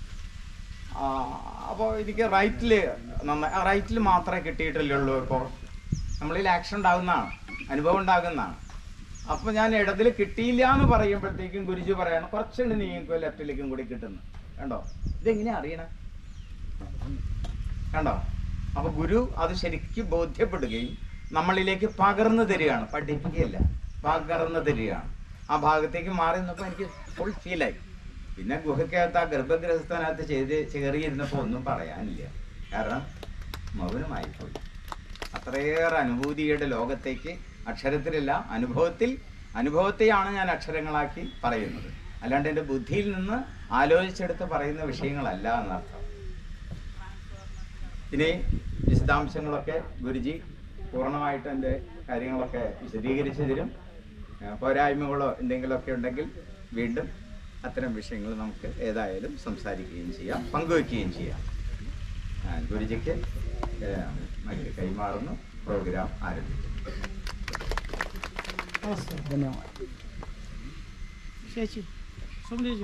അപ്പോൾ എനിക്ക് റൈറ്റിൽ നന്നായി റൈറ്റിൽ മാത്രമേ കിട്ടിയിട്ടില്ലുള്ളൂ ഇപ്പോൾ നമ്മളിൽ ആക്ഷൻ ഉണ്ടാകുന്നതാണ് അനുഭവം ഉണ്ടാകുന്നതാണ് അപ്പോൾ ഞാൻ ഇടതിൽ കിട്ടിയില്ല എന്ന് പറയുമ്പോഴത്തേക്കും ഗുരുജി പറയാണ് കുറച്ചുണ്ട് നീങ്ങുമ്പോൾ ലെഫ്റ്റിലേക്കും കൂടി കിട്ടുന്നു കണ്ടോ ഇതെങ്ങനെയാ അറിയണേ കണ്ടോ അപ്പൊ ഗുരു അത് ശരിക്കും ബോധ്യപ്പെടുകയും നമ്മളിലേക്ക് പകർന്നു തരികയാണ് പഠിപ്പിക്കുകയല്ല പകർന്നു തരികയാണ് ആ ഭാഗത്തേക്ക് മാറി നിന്നപ്പോൾ എനിക്ക് ഫുൾ ഫീലായി പിന്നെ ഗുഹയ്ക്കകത്ത് ആ ഗർഭഗ്രഹസ്ഥനകത്ത് ചെയ്ത് കയറിയിരുന്നപ്പോൾ ഒന്നും പറയാനില്ല കാരണം മൗനമായി പോയി അത്രയേറെ അനുഭൂതിയുടെ ലോകത്തേക്ക് അക്ഷരത്തിലല്ല അനുഭവത്തിൽ അനുഭവത്തെയാണ് ഞാൻ അക്ഷരങ്ങളാക്കി പറയുന്നത് അല്ലാണ്ട് എൻ്റെ ബുദ്ധിയിൽ നിന്ന് ആലോചിച്ചെടുത്ത് പറയുന്ന വിഷയങ്ങളല്ല എന്നർത്ഥം ഇനി വിശദാംശങ്ങളൊക്കെ ഗുരുജി പൂർണ്ണമായിട്ട് എൻ്റെ കാര്യങ്ങളൊക്കെ വിശദീകരിച്ചു തരും ഏഹ് പോരായ്മകളോ എന്തെങ്കിലുമൊക്കെ ഉണ്ടെങ്കിൽ വീണ്ടും അത്തരം വിഷയങ്ങൾ നമുക്ക് ഏതായാലും സംസാരിക്കുകയും ചെയ്യാം പങ്കുവെക്കുകയും ചെയ്യാം ഞാൻ ഗുരുജിക്ക് ഏഹ് മൈക്ക് കൈമാറുന്നു പ്രോഗ്രാം ആരംഭിക്കും ಧನ್ಯವಾದ ചേച്ചി സും ചേച്ചി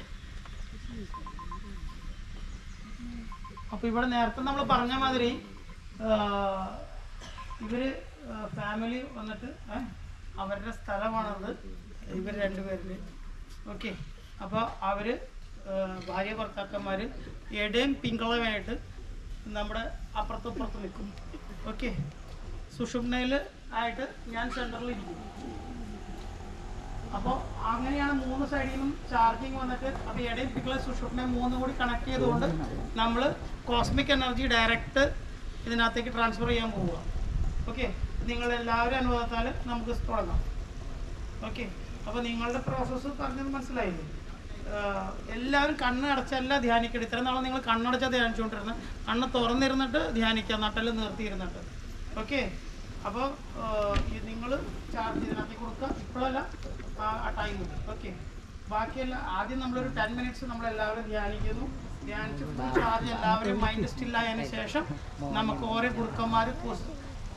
അപ്പൊ ഇവിടെ നേരത്തെ നമ്മൾ പറഞ്ഞ മാതിരി ആ, ഇവര് ഫാമിലി വന്നിട്ട് ഏ, അവരുടെ സ്ഥലമാണത് ഇവർ രണ്ടുപേരില് ഓക്കെ അപ്പോൾ അവര് ആ, ഭാര്യ ഭർത്താക്കന്മാര് എടയും പിങ്കളമായിട്ട് നമ്മുടെ അപ്പുറത്തും ഇപ്പുറത്തും നിൽക്കും ഓക്കെ സുഷുപ്നയിൽ ആയിട്ട് ഞാൻ സെൻറ്ററിൽ ഇരിക്കും അപ്പോൾ അങ്ങനെയാണ് മൂന്ന് സൈഡിൽ നിന്നും ചാർജിങ് വന്നിട്ട് അപ്പോൾ ഇടയിൽ പിക്കളെ സുഷുപ്നെ മൂന്നും കൂടി കണക്ട് ചെയ്തുകൊണ്ട് നമ്മൾ കോസ്മിക് എനർജി ഡയറക്റ്റ് ഇതിനകത്തേക്ക് ട്രാൻസ്ഫർ ചെയ്യാൻ പോവുക ഓക്കെ നിങ്ങൾ എല്ലാവരും അനുഭവത്താൽ നമുക്ക് തുടങ്ങാം ഓക്കെ അപ്പോൾ നിങ്ങളുടെ പ്രോസസ്സ് പറഞ്ഞത് മനസ്സിലായില്ലേ ആഹ് എല്ലാവരും കണ്ണ് അടച്ചല്ല ധ്യാനിക്കണം ഇത്ര നാളെ നിങ്ങൾ കണ്ണടച്ചാൽ ധ്യാനിച്ചുകൊണ്ടിരുന്നത് കണ്ണ് തുറന്നിരുന്നിട്ട് ധ്യാനിക്കുക നട്ടല് നിർത്തിയിരുന്നിട്ട് ഓക്കെ അപ്പോൾ നിങ്ങൾ ചാർജ് ഇതിനകത്തേക്ക് കൊടുക്കുക ഇപ്പോഴല്ല ആ ടൈം ഓക്കെ ബാക്കിയെല്ലാം ആദ്യം നമ്മളൊരു ടെൻ മിനിറ്റ്സ് നമ്മളെല്ലാവരും ധ്യാനിക്കുന്നു ധ്യാനിച്ച് ഫുൾ ചാർജ് എല്ലാവരും മൈൻഡ് സ്റ്റില്ലായതിനു ശേഷം നമുക്ക് ഓരോ ഗുരുക്കന്മാർ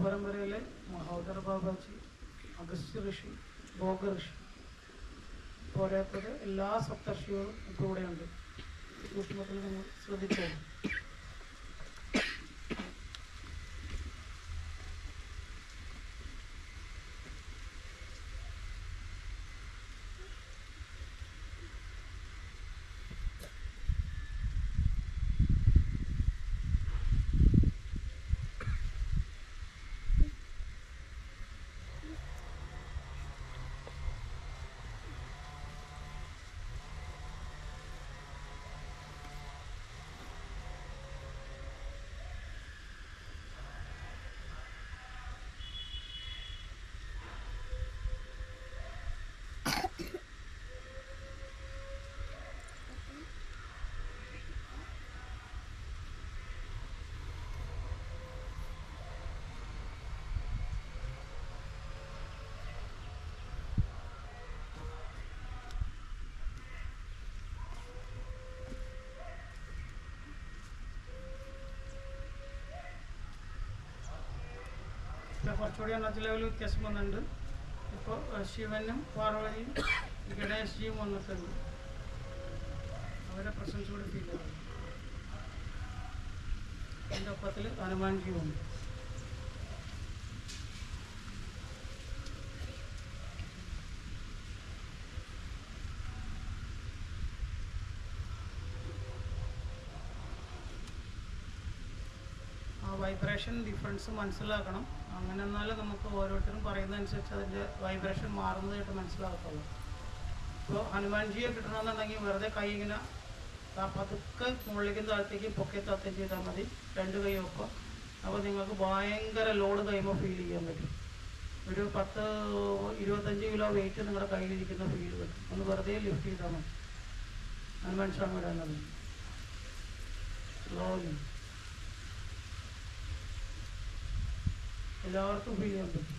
ഗുരുപരമ്പരയിലെ മഹോദര ബാബാജി അഗസ്ത്യ ഋഷി ഭോഗ ഋഷി പോരാത്തത് എല്ലാ സപ്തർഷികളും ഇപ്പോൾ ഇവിടെയുണ്ട് സൂക്ഷ്മത്തിൽ നിങ്ങൾ ശ്രദ്ധിച്ചോളൂ ഇവിടെ കുറച്ചുകൂടി എണ്ണത്തിൽ ലെവൽ വ്യത്യാസം വന്നിട്ടുണ്ട് ഇപ്പോൾ ശിവനും പാർവതിയും ഗണേശ്ജിയും വന്നിട്ടുണ്ട് അവരുടെ പ്രസൻസ് കൂടി ഫീൽ ചെയ്യുന്നു അതിൻ്റെ ഒപ്പത്തിൽ ഹനുമാൻജിയും ഉണ്ട് ആ വൈബ്രേഷൻ ഡിഫറൻസ് മനസ്സിലാക്കണം അങ്ങനെ എന്നാലും നമുക്ക് ഓരോരുത്തരും പറയുന്നതനുസരിച്ച് അതിൻ്റെ വൈബ്രേഷൻ മാറുന്നതായിട്ട് മനസ്സിലാകത്തുള്ളൂ ഇപ്പോൾ ഹനുമാൻജിയെ കിട്ടണമെന്നുണ്ടെങ്കിൽ വെറുതെ കൈ ഇങ്ങനെ ആ പതുക്കെ മുകളിലേക്കും താഴത്തേക്കും പൊക്കി താത്തേം ചെയ്താൽ മതി രണ്ട് കൈ ഒപ്പം അപ്പോൾ നിങ്ങൾക്ക് ഭയങ്കര ലോഡ് കഴിയുമ്പോൾ ഫീൽ ചെയ്യാൻ പറ്റും ഒരു പത്ത് ഇരുപത്തഞ്ച് കിലോ വെയിറ്റ് നിങ്ങളുടെ കയ്യിലിരിക്കുന്ന ഫീൽ വരും ഒന്ന് വെറുതെ ലിഫ്റ്റ് ചെയ്താൽ മതി ഹനുമാൻ സ്വാമിയുടെ എന്നത് സ്ലോലി എല്ലാവർക്കും ഫീൽ ചെയ്യാൻ പറ്റും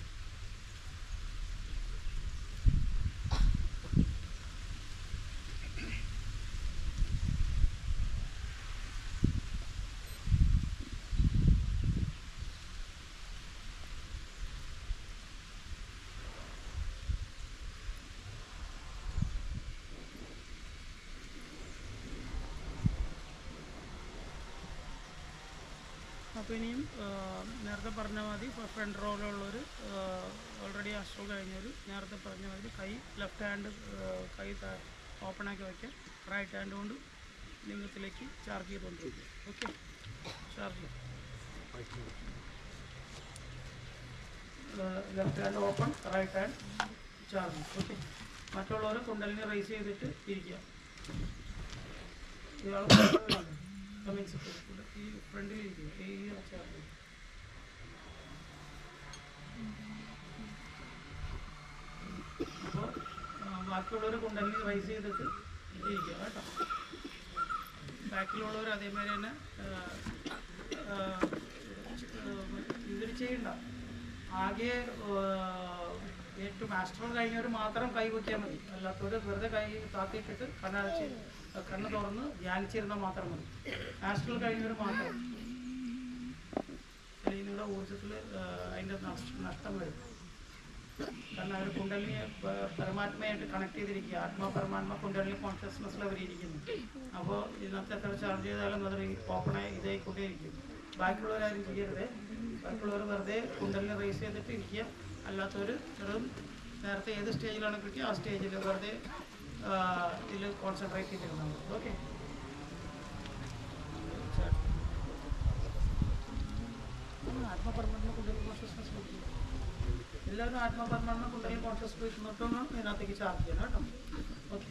അപ്പോൾ ഇനിയും ആ, നേരത്തെ പറഞ്ഞ മതി ഫ്രണ്ട് റോയിലുള്ളൊരു ഓൾറെഡി അസ്ട്രോ കഴിഞ്ഞൊരു നേരത്തെ പറഞ്ഞ മാതിരി കൈ ലെഫ്റ്റ് ഹാൻഡ് കൈ ഓപ്പൺ ആക്കി വയ്ക്കാം റൈറ്റ് ഹാൻഡ് കൊണ്ട് ലിംഗത്തിലേക്ക് ചാർജ് ചെയ്തുകൊണ്ടിരിക്കും okay charge left hand open right hand charge okay മറ്റുള്ളവർ കുണ്ടലിനെ റൈസ് ചെയ്തിട്ട് ഇരിക്കുക ഇയാൾ കമ്മിങ്സ് ഈ ഫ്രണ്ടിൽ ഇരിക്കുക ഈ ചാർജ് അപ്പോൾ ബാക്കിയുള്ളവർ കുണ്ടലിനെ റൈസ് ചെയ്തിട്ട് ഇരിക്കുക കേട്ടോ ബാക്കിലുള്ളവർ അതേമാതിരി തന്നെ ആ, ആ, ഇവർ ചെയ്യണ്ട ആകെ ഏറ്റവും മാസ്റ്റർ കഴിഞ്ഞവർ മാത്രം കൈ കുത്തിയാൽ മതി അല്ലാത്തവർ വെറുതെ കൈ താത്തിയിട്ടിട്ട് കണ്ണടച്ച് കണ്ണ് തുറന്ന് ധ്യാനിച്ചിരുന്നാൽ മാത്രം മതി മാസ്റ്റർ കഴിഞ്ഞവർ മാത്രം അല്ലെങ്കിൽ നിങ്ങളുടെ ഊർജ്ജത്തിൽ അതിൻ്റെ നഷ്ടം നഷ്ടം വരും കാരണം അവർ കുണ്ടലിനെ പ- പരമാത്മയായിട്ട് കണക്ട് ചെയ്തിരിക്കുക ആത്മാ പരമാത്മ കുണ്ടലിനി കോൺഷ്യസ്നെസ്സിൽ അവർ ഇരിക്കുന്നു അപ്പോൾ ഇതിനകത്ത് എത്ര ചാർജ് ചെയ്താലും അത് ഓപ്പണായി ഇതായിക്കൊണ്ടേയിരിക്കും ബാക്കിയുള്ളവരാരും ചെയ്യരുത് ബാക്കിയുള്ളവർ വെറുതെ കുണ്ടലിനെ റേസ് ചെയ്തിട്ട് ഇരിക്കുക അല്ലാത്തവർ ചെറുതും നേരത്തെ ഏത് സ്റ്റേജിലാണ് കിട്ടിയ ആ സ്റ്റേജിൽ വെറുതെ ഇതിൽ കോൺസെൻട്രേറ്റ് ചെയ്തിരുന്നാൽ മതി ഓക്കെ ആത്മപരമാത്മ കുണ്ടലിനി കോൺഷ്യസ്നെസ് നോക്കുക എല്ലാവരും ആത്മപരമാത്മ കുണ്ടലിനി കോൺഷ്യസ് പോയി നോട്ടൊന്ന് ഇതിനകത്തേക്ക് ചാർജ് ചെയ്യണം കേട്ടോ ഓക്കെ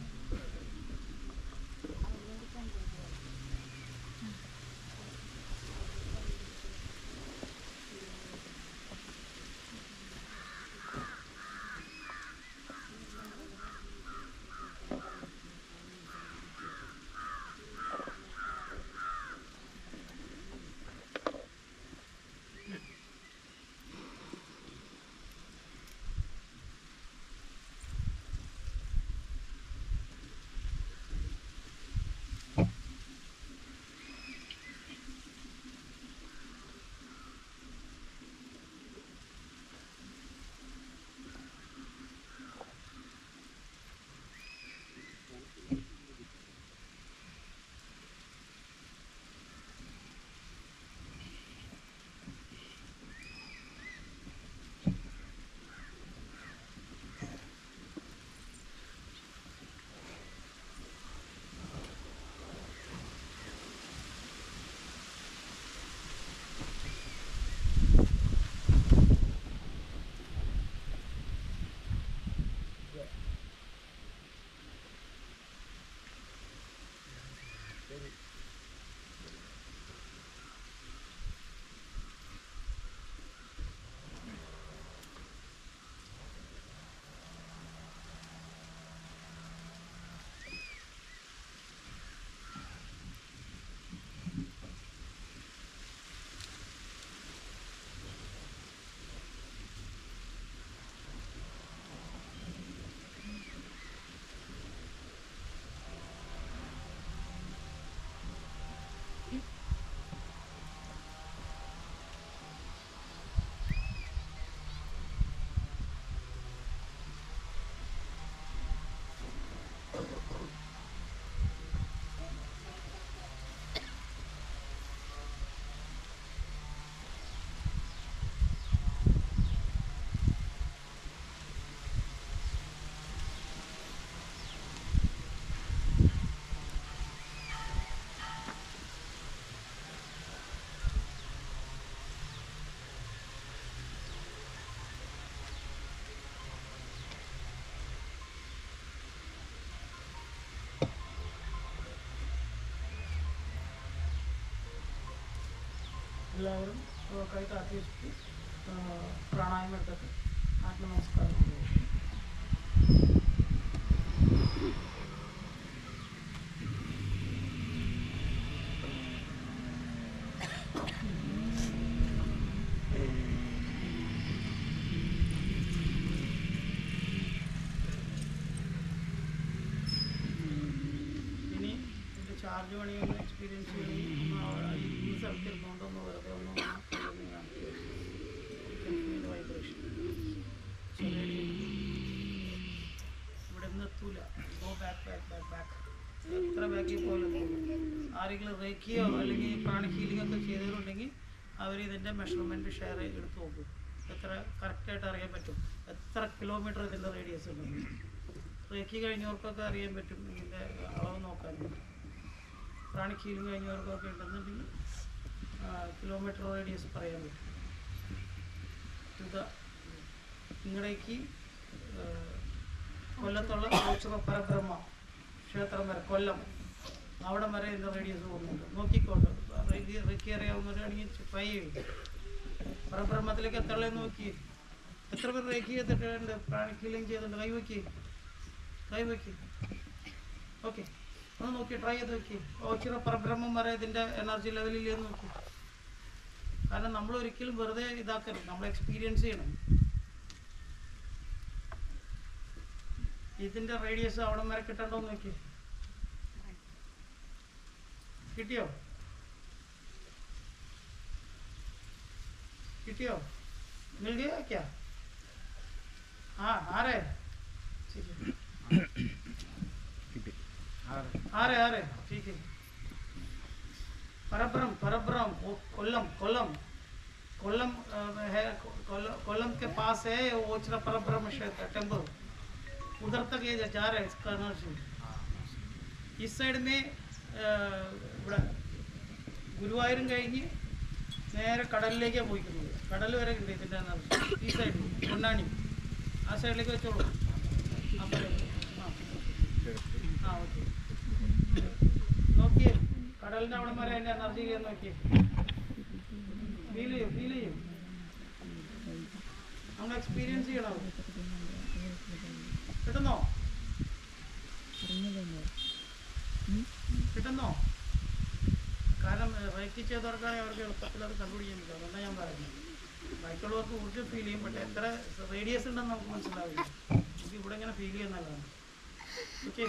എല്ലാവരും കൈ താത്തി വെച്ചിട്ട് ആ, പ്രാണായാമം എടുത്തിട്ട് ആത്മ നമസ്കാരം ചെയ്യുക. ഇനി ഇതിൻ്റെ ചാർജ് പണിയൊന്ന് എക്സ്പീരിയൻസ് ചെയ്യണമെങ്കിൽ ഒന്ന് അവിടെ ഈ സ്ഥലത്ത് ഇരുന്നുകൊണ്ടൊന്ന് വെറുതെ ഒന്ന് ഒന്ന് കാണിക്കുക വൈബ്രേഷൻ ഇവിടെ നിന്ന് എത്തൂല go back back back back എത്ര ബാക്കിൽ പോലും ആരെങ്കിലും റേക്കിയോ അല്ലെങ്കിൽ പ്രാണി ഹീലിംഗ് ഒക്കെ ചെയ്തവരുണ്ടെങ്കിൽ അവർ ഇതിൻ്റെ മെഷർമെൻറ്റ് ഷെയർ എടുത്ത് നോക്കും എത്ര കറക്റ്റായിട്ട് അറിയാൻ പറ്റും എത്ര കിലോമീറ്റർ ഇതിൻ്റെ റേഡിയസ് ഉണ്ടെന്ന് റേക്കി കഴിഞ്ഞവർക്കൊക്കെ അറിയാൻ പറ്റും ഇതിൻ്റെ അളവ് നോക്കാൻ പ്രാണി ഹീലിംഗ് കഴിഞ്ഞവർക്കൊക്കെ ഉണ്ടെന്നുണ്ടെങ്കിൽ കിലോമീറ്റർ റേഡിയസ് പറയാൻ പറ്റും ഇത് ഇങ്ങടേക്ക് ആ, കൊല്ലത്തുള്ള ഓച്ചിറ പരബ്രഹ്മ ക്ഷേത്രം വരെ കൊല്ലം അവിടെ വരെ ഇതിൻ്റെ റേഡിയസ് പോകുന്നുണ്ട് നോക്കിക്കോട്ടെ റേക്കി റേക്കി അറിയാവുന്നവരാണെങ്കിൽ ട്രൈ ചെയ്യും പരബ്രഹ്മത്തിലേക്ക് എത്രളെ നോക്കി എത്ര പേർ റേക്കി ചെയ്തിട്ടുണ്ട് പ്രാണി ഹീലിംഗ് ചെയ്തിട്ടുണ്ട് കൈ വയ്ക്കി കൈ വയ്ക്കി ഓക്കെ ഒന്ന് നോക്കി ട്രൈ ചെയ്ത് നോക്കി ഓച്ചിറ പരബ്രഹ്മം വരെ ഇതിൻ്റെ എനർജി ലെവലില്ലെന്ന് നോക്കി കാരണം നമ്മൾ ഒരിക്കലും വെറുതെ ഇതാക്കരുത് നമ്മൾ എക്സ്പീരിയൻസ് ചെയ്യണം ഇതിന്റെ റേഡിയസ് അവിടെ വരെ കിട്ടണ്ടോ നോക്കി കിട്ടിയോ കിട്ടിയോ मिल गया क्या हाँ आ रहे ठीक है आ रहे आ रहे ठीक है परब्रह्म परब्रह्म वो कोल्लम कोल्लम कोल्लम अ, है कोल्लम कोल्लम के पास है वो ओचरा परब्रह्म क्षेत्र टेम्पल उधर तक ये जा रहे हैं इसका नर्सिंग इस साइड में अ, ഇവിടെ ഗുരുവായൂരും കഴിഞ്ഞ് നേരെ കടലിലേക്കാണ് പോയിക്കുന്നത് കടൽ വരെ ഉണ്ട് ഇതിൻ്റെ എനർജി ഈ സൈഡിൽ പൊന്നാണി ആ സൈഡിലേക്ക് വെച്ചോളൂ അപ്പോൾ ആ ആ ഓക്കെ നോക്കിയേ കടലിന്റെ അവിടെ വരെ അതിന്റെ എനർജി ചെയ്യാൻ നോക്കിയേ ഫീൽ ചെയ്യും ഫീൽ ചെയ്യും നമ്മൾ എക്സ്പീരിയൻസ് ചെയ്യണം അത്. കിട്ടുന്നോ കിട്ടുന്നോ കാരണം റേറ്റ് ചെയ്തവർക്കാണെങ്കിൽ അവർക്ക് എളുപ്പത്തിൽ അത് കണ്ടുപിടിക്കാൻ പറ്റും അതുകൊണ്ടാണ് ഞാൻ പറയുന്നത് ബാക്കിയുള്ളവർക്ക് ഊർജ്ജം ഫീൽ ചെയ്യും പക്ഷേ എത്ര റേഡിയസ് ഉണ്ടെന്ന് നമുക്ക് മനസ്സിലാവില്ല നമുക്ക് ഇവിടെ ഇങ്ങനെ ഫീൽ ചെയ്യുന്നതാണ് ഓക്കെ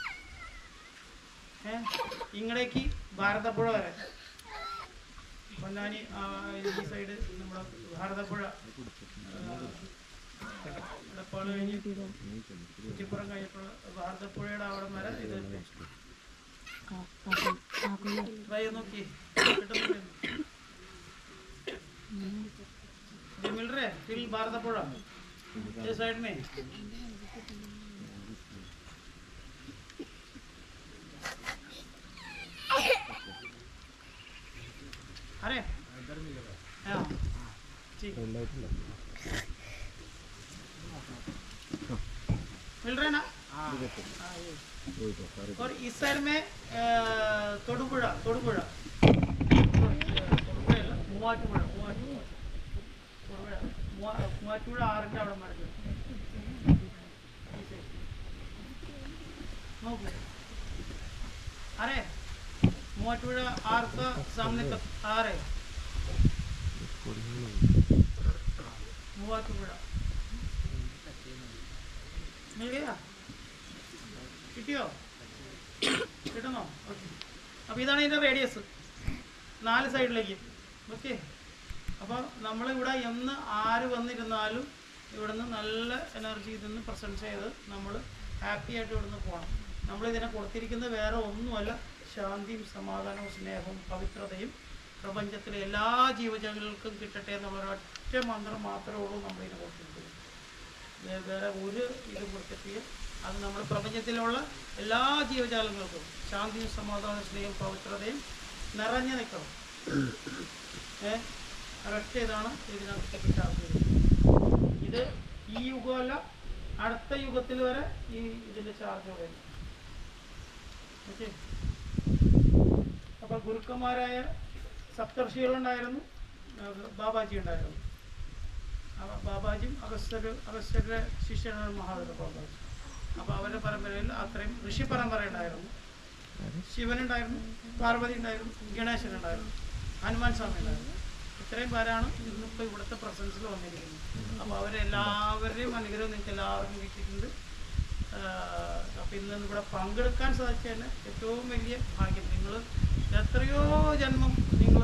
ഏ ഇങ്ങടേക്ക് ഭാരതപ്പുഴ വരെ പൊന്നാനി ആ, ഈ സൈഡ് നമ്മുടെ ഭാരതപ്പുഴ ആ, എടപ്പാൾ കഴിഞ്ഞ് കുറ്റിപ്പുറം കഴിഞ്ഞിട്ടുള്ള ഭാരതപ്പുഴയുടെ അവിടെ വരെ ഇത് ട്രൈ ചെയ്ത് നോക്കി കിട്ടുന്നില്ല ये मिल रहे फिर भारतपुरा ये साइड में अरे हाँ ठीक मिल रहे ना हाँ, ये। और इस साइड में अ, तोड़ुपुड़ा तोड़ुपुड़ा തൊടുപുഴ അല്ല, മൂവാറ്റുപുഴ മൂവാറ്റുപുഴ തൊടുപുഴ മൂവാ- മൂവാറ്റുപുഴ ആറിൻ്റെ അവിടെ മരത്തിൽ നോക്കൂ अरे मूवाटुपुड़ा आर का सामने तक आ रहे മൂവാറ്റുപുഴ मिल गया കിട്ടിയോ കിട്ടുന്നോ ഓക്കെ അപ്പോൾ ഇതാണ് ഇതിൻ്റെ റേഡിയസ് നാല് സൈഡിലേക്ക് ഓക്കെ അപ്പോൾ നമ്മളിവിടെ എന്ന് ആര് വന്നിരുന്നാലും ഇവിടുന്ന് നല്ല എനർജി ഇതിന്ന് പ്രസൻറ്റ് ചെയ്ത് നമ്മൾ ഹാപ്പി ആയിട്ട് ഇവിടുന്ന് പോകണം നമ്മളിതിനെ കൊടുത്തിരിക്കുന്നത് വേറെ ഒന്നുമല്ല ശാന്തിയും സമാധാനവും സ്നേഹവും പവിത്രതയും പ്രപഞ്ചത്തിലെ എല്ലാ ജീവജാലങ്ങൾക്കും കിട്ടട്ടെ എന്നുള്ള ഒരൊറ്റ മന്ത്രം മാത്രമേ ഉള്ളൂ നമ്മളിതിനെ കൊടുത്തിരിക്കുന്നത് വേ- വേറെ ഒരു ഇതും കൊടുത്തിട്ടില്ല അത് നമ്മുടെ പ്രപഞ്ചത്തിലുള്ള എല്ലാ ജീവജാലങ്ങൾക്കും ശാന്തിയും സമാധാനവും സ്നേഹവും പവിത്രതയും നിറഞ്ഞു നിൽക്കണം ഏ ഒരൊറ്റ ഇതാണ് ഇതിനകത്തേക്ക് ചാർജ് ചെയ്യുന്നത് ഇത് ഈ യുഗമല്ല അടുത്ത യുഗത്തിൽ വരെ ഈ ഇതിൻ്റെ ചാർജ് വരും ഓക്കെ അപ്പോൾ ഗുരുക്കന്മാരായ സപ്തർഷികളുണ്ടായിരുന്നു ഏഹ്, ബാബാജി ഉണ്ടായിരുന്നു അവ- ബാബാജിയും അഗസ്ത്യർ അഗസ്ത്യരുടെ ശിഷ്യനാണ് മഹാവീര ബാബാജി അപ്പോൾ അവരുടെ പരമ്പരയിൽ അത്രയും ഋഷി പരമ്പര ഉണ്ടായിരുന്നു ശിവനുണ്ടായിരുന്നു പാർവതി ഉണ്ടായിരുന്നു ഗണേശൻ ഉണ്ടായിരുന്നു ഹനുമാൻ സ്വാമി ഉണ്ടായിരുന്നു ഇത്രയും പേരാണ് ഇന്നിപ്പോൾ ഇവിടുത്തെ പ്രസൻസിൽ വന്നിരിക്കുന്നത് അപ്പോൾ അവരെല്ലാവരുടെയും അനുഗ്രഹം നിങ്ങൾക്ക് എല്ലാവർക്കും കിട്ടിയിട്ടുണ്ട് അപ്പോൾ ഇന്ന് ഇവിടെ പങ്കെടുക്കാൻ സാധിച്ചതിന് ഏറ്റവും വലിയ ഭാഗ്യം നിങ്ങൾ എത്രയോ ജന്മം നിങ്ങൾ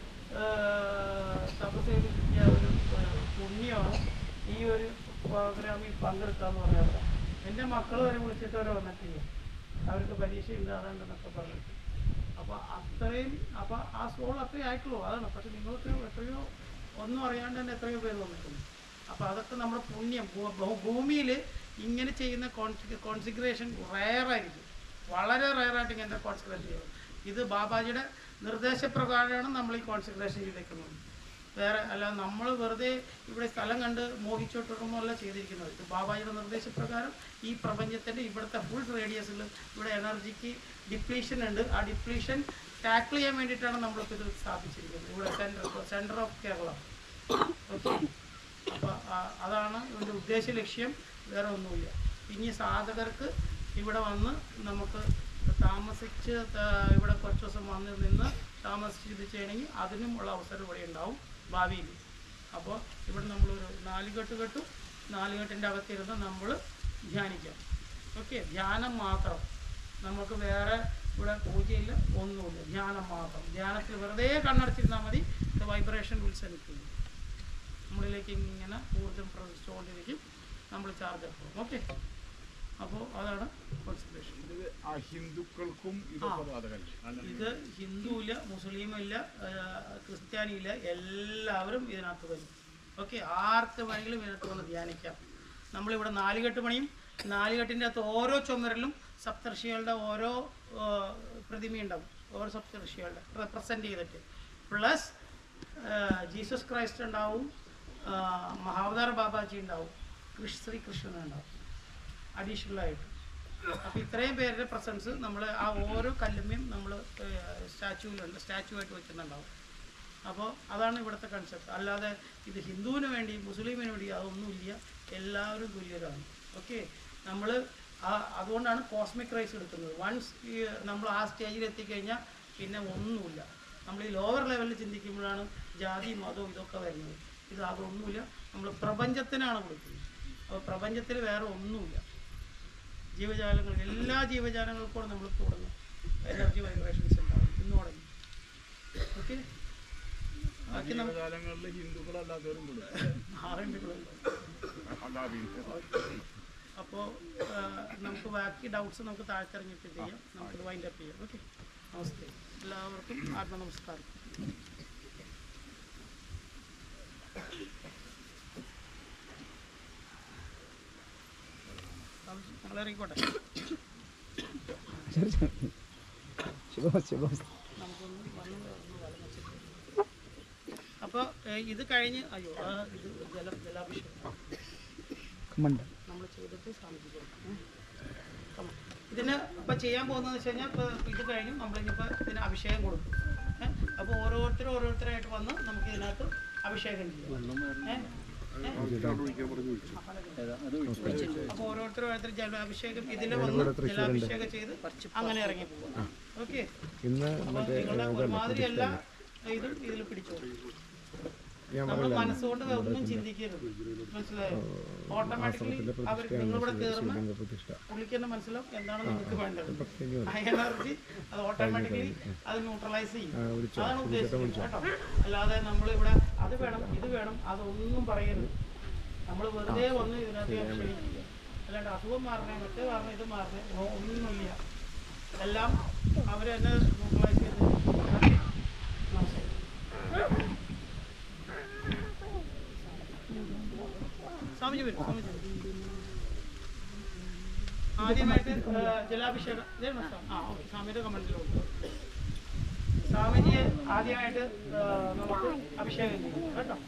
തപസ് ചെയ്ത് കിട്ടിയ ഒരു ഒരു പുണ്യമാണ് ഈ ഒരു പ്രോഗ്രാമിൽ പങ്കെടുക്കുക എന്ന് പറയുന്നത് എൻ്റെ മക്കൾ വരെ വിളിച്ചിട്ട് അവർ വന്നിട്ടില്ല അവർക്ക് പരീക്ഷ ഉണ്ട് അതുണ്ടെന്നൊക്കെ പറഞ്ഞിട്ട് അപ്പോൾ അത്രയും അപ്പോൾ ആ സോൾ അത്രയും ആയിട്ടുള്ളൂ അതാണ് പക്ഷെ നിങ്ങൾക്ക് എത്രയോ ഒന്നും അറിയാണ്ട് തന്നെ എത്രയോ പേര് വന്നിട്ടുണ്ട് അപ്പോൾ അതൊക്കെ നമ്മുടെ പുണ്യം ഭൂമിയിൽ ഇങ്ങനെ ചെയ്യുന്ന കോൺസിഗ്രേഷൻ റയറായിരിക്കും വളരെ റയറായിട്ട് ഇങ്ങനെ കോൺസിഗ്രേഷൻ ചെയ്യും ഇത് ബാബാജിയുടെ നിർദ്ദേശപ്രകാരമാണ് നമ്മൾ ഈ കോൺസിഗ്രേഷൻ ചെയ്തേക്കുന്നത് വേറെ അല്ല നമ്മൾ വെറുതെ ഇവിടെ സ്ഥലം കണ്ട് മോഹിച്ചോട്ടൊന്നുമല്ല ചെയ്തിരിക്കുന്നത് ഇത് ബാബാജിയുടെ നിർദ്ദേശപ്രകാരം ഈ പ്രപഞ്ചത്തിൻ്റെ ഇവിടുത്തെ ഫുൾ റേഡിയസിൽ ഇവിടെ എനർജിക്ക് ഡിപ്ലീഷൻ ഉണ്ട് ആ ഡിപ്ലീഷൻ ടാക്കിൾ ചെയ്യാൻ വേണ്ടിയിട്ടാണ് നമ്മളിപ്പോൾ ഇത് സ്ഥാപിച്ചിരിക്കുന്നത് ഇവിടെ centre centre of Kerala okay അപ്പോൾ അതാണ് ഇതിൻ്റെ ഉദ്ദേശ ലക്ഷ്യം വേറെ ഒന്നുമില്ല ഇനി സാധകർക്ക് ഇവിടെ വന്ന് നമുക്ക് താമസിച്ച് ത- ഇവിടെ കുറച്ച് ദിവസം വന്ന് നിന്ന് താമസിച്ച് ഇത് ചെയ്യണമെങ്കിൽ അതിനും ഉള്ള അവസരം ഇവിടെ ഉണ്ടാവും ഭാവിയിൽ അപ്പോൾ ഇവിടെ നമ്മളൊരു നാലുകെട്ട് കെട്ടും നാലുകെട്ടിൻ്റെ അകത്തിരുന്ന് നമ്മൾ ധ്യാനിക്കാം ഓക്കെ ധ്യാനം മാത്രം നമുക്ക് വേറെ ഇവിടെ പൂജയില്ല ഒന്നുമില്ല ധ്യാനം മാത്രം ധ്യാനത്തിൽ വെറുതെ കണ്ണടച്ചിരുന്നാൽ മതി ഇത് വൈബ്രേഷൻ ഉത്സവിക്കുന്നു നമ്മളിലേക്ക് ഇങ്ങനെ ഊർജ്ജം പ്രവഹിച്ചുകൊണ്ടിരിക്കും നമ്മൾ ചാർജ് ആക്കും ഓക്കെ അപ്പോൾ അതാണ് കോൺസെൻട്രേഷൻ ഇത് അഹിന്ദുക്കൾക്കും ഇതൊക്കെ ബാധകല്ലേ ഇത് ഹിന്ദുവില്ല മുസ്ലിമില്ല ക്രിസ്ത്യാനിയില്ല എല്ലാവരും ഇതിനകത്ത് വരും ഓക്കെ ആർക്ക് വേണമെങ്കിലും ഇതിനകത്ത് വന്ന് ധ്യാനിക്കാം നമ്മളിവിടെ നാലുകെട്ട് പണിയും നാലുകെട്ടിൻ്റെ അകത്ത് ഓരോ ചുമരിലും സപ്തർഷികളുടെ ഓരോ ആ, പ്രതിമയുണ്ടാവും ഓരോ സപ്തർഷികളുടെ റെപ്രസെൻ്റ് ചെയ്തിട്ട് പ്ലസ് ജീസസ് ക്രൈസ്റ്റ് ഉണ്ടാവും ആ, മഹാവതാർ ബാബാജി ഉണ്ടാവും കൃഷ് ശ്രീകൃഷ്ണൻ ഉണ്ടാവും അഡീഷണൽ ആയിട്ട് അപ്പോൾ ഇത്രയും പേരുടെ പ്രസൻസ് നമ്മൾ ആ ഓരോ കല്ലുമ്മയും നമ്മൾ സ്റ്റാച്ചുവിലുണ്ട് സ്റ്റാച്ചു ആയിട്ട് വെക്കുന്നുണ്ടാവും അപ്പോൾ അതാണ് ഇവിടുത്തെ കൺസെപ്റ്റ് അല്ലാതെ ഇത് ഹിന്ദുവിന് വേണ്ടി മുസ്ലിമിന് വേണ്ടി അതൊന്നുമില്ല എല്ലാവരും തുല്യരാണ് ഓക്കെ നമ്മൾ അതുകൊണ്ടാണ് കോസ്മിക് റൈസ് എടുക്കുന്നത് വൺസ് നമ്മൾ ആ സ്റ്റേജിൽ എത്തിക്കഴിഞ്ഞാൽ പിന്നെ ഒന്നുമില്ല നമ്മൾ ഈ ലോവർ ലെവലിൽ ചിന്തിക്കുമ്പോഴാണ് ജാതി മതവും ഇതൊക്കെ വരുന്നത് ഇത് അതൊന്നുമില്ല നമ്മൾ പ്രപഞ്ചത്തിനാണ് കൊടുക്കുന്നത് അപ്പോൾ പ്രപഞ്ചത്തിൽ വേറെ ഒന്നുമില്ല ജീവജാലങ്ങൾ എല്ലാ ജീവജാലങ്ങൾക്കും നമ്മൾ തുടങ്ങും എനർജി വൈബ്രേഷൻസ് ഉണ്ടാവും ഇന്ന് തുടങ്ങി ഓക്കെ ബാക്കി നമ്മൾ കാലങ്ങളിൽ ഹിന്ദുക്കളല്ലാത്തവരും കൊടുക്കും ആറുണ്ടുകളുണ്ട് അതാ പിന്നെ. അപ്പോൾ നമുക്ക് ബാക്കി ഡൗട്ട്സ് നമുക്ക് താഴ്ത്തിറങ്ങിയിട്ട് ചെയ്യാം നമുക്കിത് വൈൻഡ് അപ്പ് ചെയ്യാം ഓക്കെ നമസ്തേ എല്ലാവർക്കും ആത്മ നമസ്കാരം ഞങ്ങളിറങ്ങിക്കോട്ടെ ശരി ശരി ശുഭം ശുഭം നമുക്കൊന്ന് വന്ന് ഒന്ന് വലം വെച്ചിട്ട് അപ്പോൾ ഇത് കഴിഞ്ഞ് അയ്യോ ആ ഇത് ജല ജലാഭിഷേകം കമണ്ട് നമ്മൾ ചെയ്തിട്ട് സ്വാമിക്ക് കൊടുക്കും ഉം. Come on. ഇതിന് ഇപ്പം ചെയ്യാൻ പോകുന്നതെന്ന് വെച്ച് കഴിഞ്ഞാൽ ഇപ്പോൾ ഇത് കഴിഞ്ഞു നമ്മളിനിപ്പോൾ ഇതിന് അഭിഷേകം കൊടുക്കും ഏഹ് അപ്പോൾ ഓരോരുത്തരും ഓരോരുത്തരായിട്ട് വന്ന് നമുക്ക് ഇതിനകത്ത് അഭിഷേകം ചെയ്യാം ഏഹ് അപ്പോൾ ഓരോരുത്തരും ഓരോരുത്തർ ജലാഭിഷേകം ഇതിൽ വന്ന് ജലാഭിഷേകം ചെയ്ത് അങ്ങനെ ഇറങ്ങി പോകും ഓക്കെ ഇന്ന് അപ്പോൾ നിങ്ങളുടെ ഒരുമാതിരി എല്ലാ ഇതും ഇതിൽ പിടിച്ചോളൂ നമ്മൾ മനസ്സുകൊണ്ട് ഒന്നും ചിന്തിക്കരുത് മനസ്സിലായോ ഓട്ടോമാറ്റിക്കലി അവർ നിങ്ങളിവിടെ കയറുന്ന പ്രതിഷ്ഠ പുള്ളിക്ക് തന്നെ മനസ്സിലാവും എന്താണ് നിങ്ങൾക്ക് വേണ്ടത് ആ എനർജി അത് ഓട്ടോമാറ്റിക്കലി അത് ന്യൂട്രലൈസ് ചെയ്യും അതാണ് ഉദ്ദേശിക്കുന്നത് കേട്ടോ അല്ലാതെ നമ്മൾ ഇവിടെ അത് വേണം ഇത് വേണം അതൊന്നും പറയരുത് നമ്മൾ വെറുതെ വന്ന് ഇതിനകത്ത് അഭിഷേകിക്കുക അല്ലാണ്ട് അസുഖം മാറണേ മറ്റേ മാറണേ ഇത് മാറണേ ഒ- ഒന്നുമില്ല എല്ലാം അവർ തന്നെ ന്യൂട്രലൈസ് ചെയ്ത് ഓക്കേ? നമസ്കാരം സ്വാമിജി വരും സ്വാമിജി വരും. ആദ്യമായിട്ട് ആ, ജലാഭിഷേകം ഇതായിരുന്നു സ്വാമി. ആ ഓക്കെ സ്വാമിയുടെ കമന്റിലുണ്ട് സ്വാമിജിയെ ആദ്യമായിട്ട് ആ, നമുക്ക് അഭിഷേകം ചെയ്യും കേട്ടോ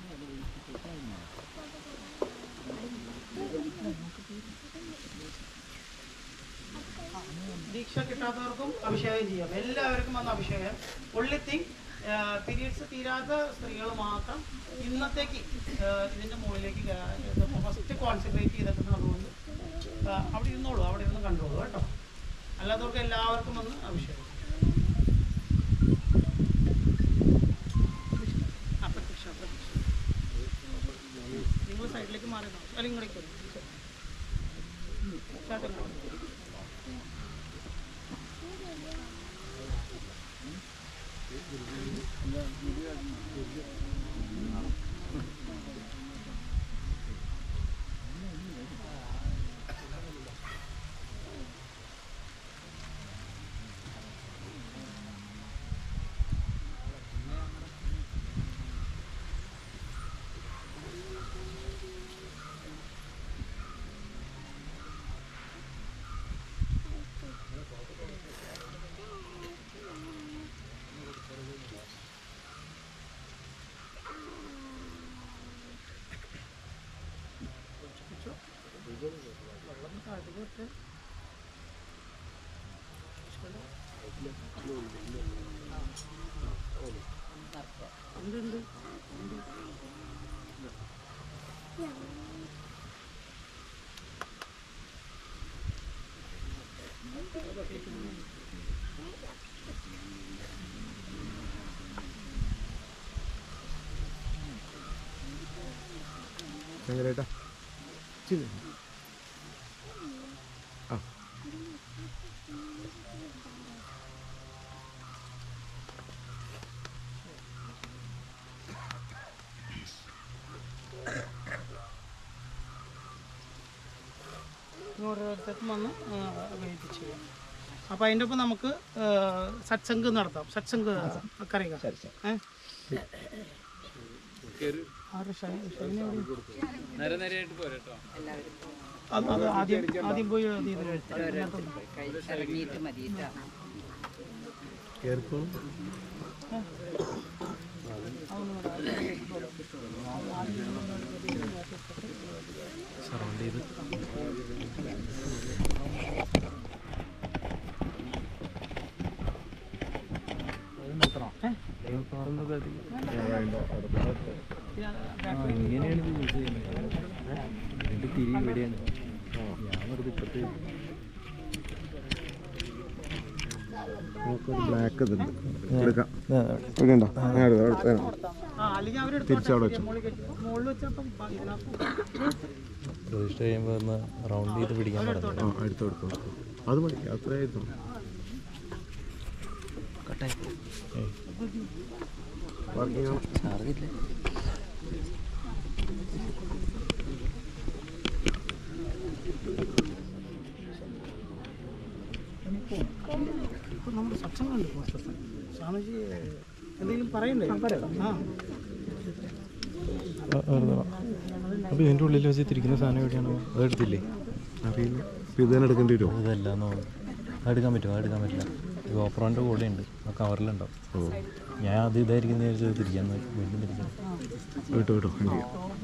ദീക്ഷ കിട്ടാത്തവർക്കും അഭിഷേകം ചെയ്യാം എല്ലാവർക്കും വന്ന് അഭിഷേകം ഒള്ളി തിങ് പീരീഡ്സ് തീരാത്ത സ്ത്രീകൾ മാത്രം ഇന്നത്തേക്ക് ആ, ഇതിന്റെ മുകളിലേക്ക് ഫസ്റ്റ് കോൺസെൻട്രേറ്റ് ചെയ്തിട്ട് അതുകൊണ്ട് ആ, അവിടെ ഇരുന്നോളൂ അവിടെ ഇരുന്ന് കണ്ടോളൂ കേട്ടോ അല്ലാത്തവർക്ക് എല്ലാവർക്കും വന്ന് ആവശ്യമാണ് അപ്രത്യക്ഷ അപ്രത്യക്ഷ നിങ്ങൾ സൈഡിലേക്ക് മാറി നിന്നോ. അല്ലെങ്കിൽ ഇങ്ങോട്ടേക്ക് വരൂ. ചേട്ടൻ ഇങ്ങോട്ട് വരൂ. ശങ്കരേട്ടാ ചെയ്തു ആ ഓരോരുത്തർക്കും വന്ന് വെയിറ്റ് ചെയ്യാം അപ്പോൾ അതിൻ്റെ ഒപ്പം നമുക്ക് ആ, സത്സംഗ് നടത്താം സത്സംഗ് കറിയുക ഏ ആരുടെ ഷൈ- ഷൈന എവിടെ? അത് അത് ആദ്യം ആദ്യം പോയി ഇത് ചെയ്തിട്ട് ഇറങ്ങിയിട്ട് മതിയിട്ടാ കേറിക്കോളും സറൗണ്ട് ചെയ്ത് ഇങ്ങനെയാണ് ഇത് യൂസ് ചെയ്യുന്നത് രണ്ട് തിരി ഇവിടെയാണ് ഞാൻ വെറുതെ ഇപ്പത്തെ നമുക്കൊരു ബ്ലാക്ക് ഇതുണ്ട് എടുക്കാം ഇവിടെ ഉണ്ടോ ആ എടുക്കാം, അവിടെ വേണം. ആ അല്ലെങ്കിൽ അവരെടുത്ത് തിരിച്ചവിടെ വെച്ചു മുകളിൽ വെച്ചപ്പം ഇതിനകത്ത് രജിസ്റ്റർ ചെയ്യുമ്പോൾ ഒന്ന് റൗണ്ട് ചെയ്ത് പിടിക്കാൻ പറഞ്ഞു ആ എടുത്തോ എടുത്തോ എടുത്തോ. അത് മതി അത്രയായിരുന്നു വർക്കിംഗ് അറിയില്ല ഇപ്പം നമ്മുടെ സത്സംഗം ഉണ്ട് ഇപ്പോൾ സത്സംഗം. സ്വാമിജി എന്തെങ്കിലും പറയണ്ടേ ആ അപ്പോൾ ഇതിൻ്റെ ഉള്ളിൽ വെച്ച് തിരിക്കുന്ന സാധനം എവിടെയാണ് അത് എടുത്തില്ലേ അറിയില്ല ഇപ്പം ഇത് തന്നെ എടുക്കേണ്ടി വരുമോ അതല്ല എന്ന് തോന്നുന്നു അത് എടുക്കാൻ പറ്റുമോ അത് എടുക്കാൻ പറ്റില്ല ഈ ഓപ്പറോൻ്റെ കൂടെ ഉണ്ട് ആ കവറിലുണ്ടാവും ഓ ഞാൻ അത് ഇതായിരിക്കുന്ന വിചാരിച്ചത് തിരിക്കാൻ നോക്കി. വീണ്ടും തിരിക്കണം കേട്ടോ കേട്ടോ എനിക്ക്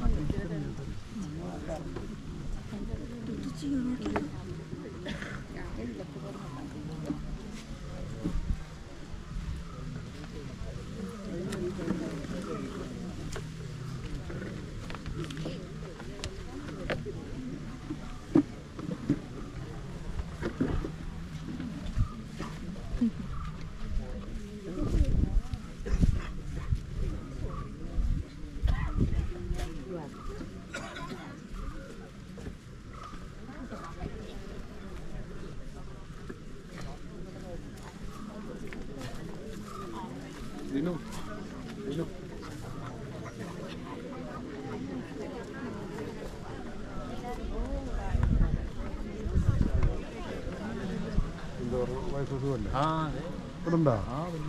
എന്താ പറയുക വൈഫ് സുഖമല്ലേ ആ അതെ ഇവിടെ ഉണ്ടോ ആ പിന്നെ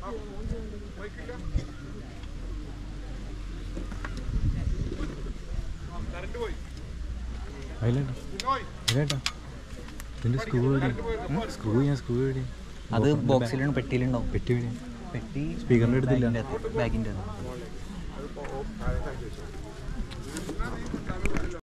അതിലേട്ടാ അതിലേട്ടാ ഇതിൻ്റെ സ്ക്രൂ എവിടെ സ്ക്രൂ ഞാൻ സ്ക്രൂ എവിടെ അത് ബോക്സിലാണ് പെട്ടിയിലുണ്ടാവും പെട്ടി എവിടെ പെട്ടി സ്പീക്കറിൻ്റെ അടുത്തില്ല ബാഗിൻ്റെ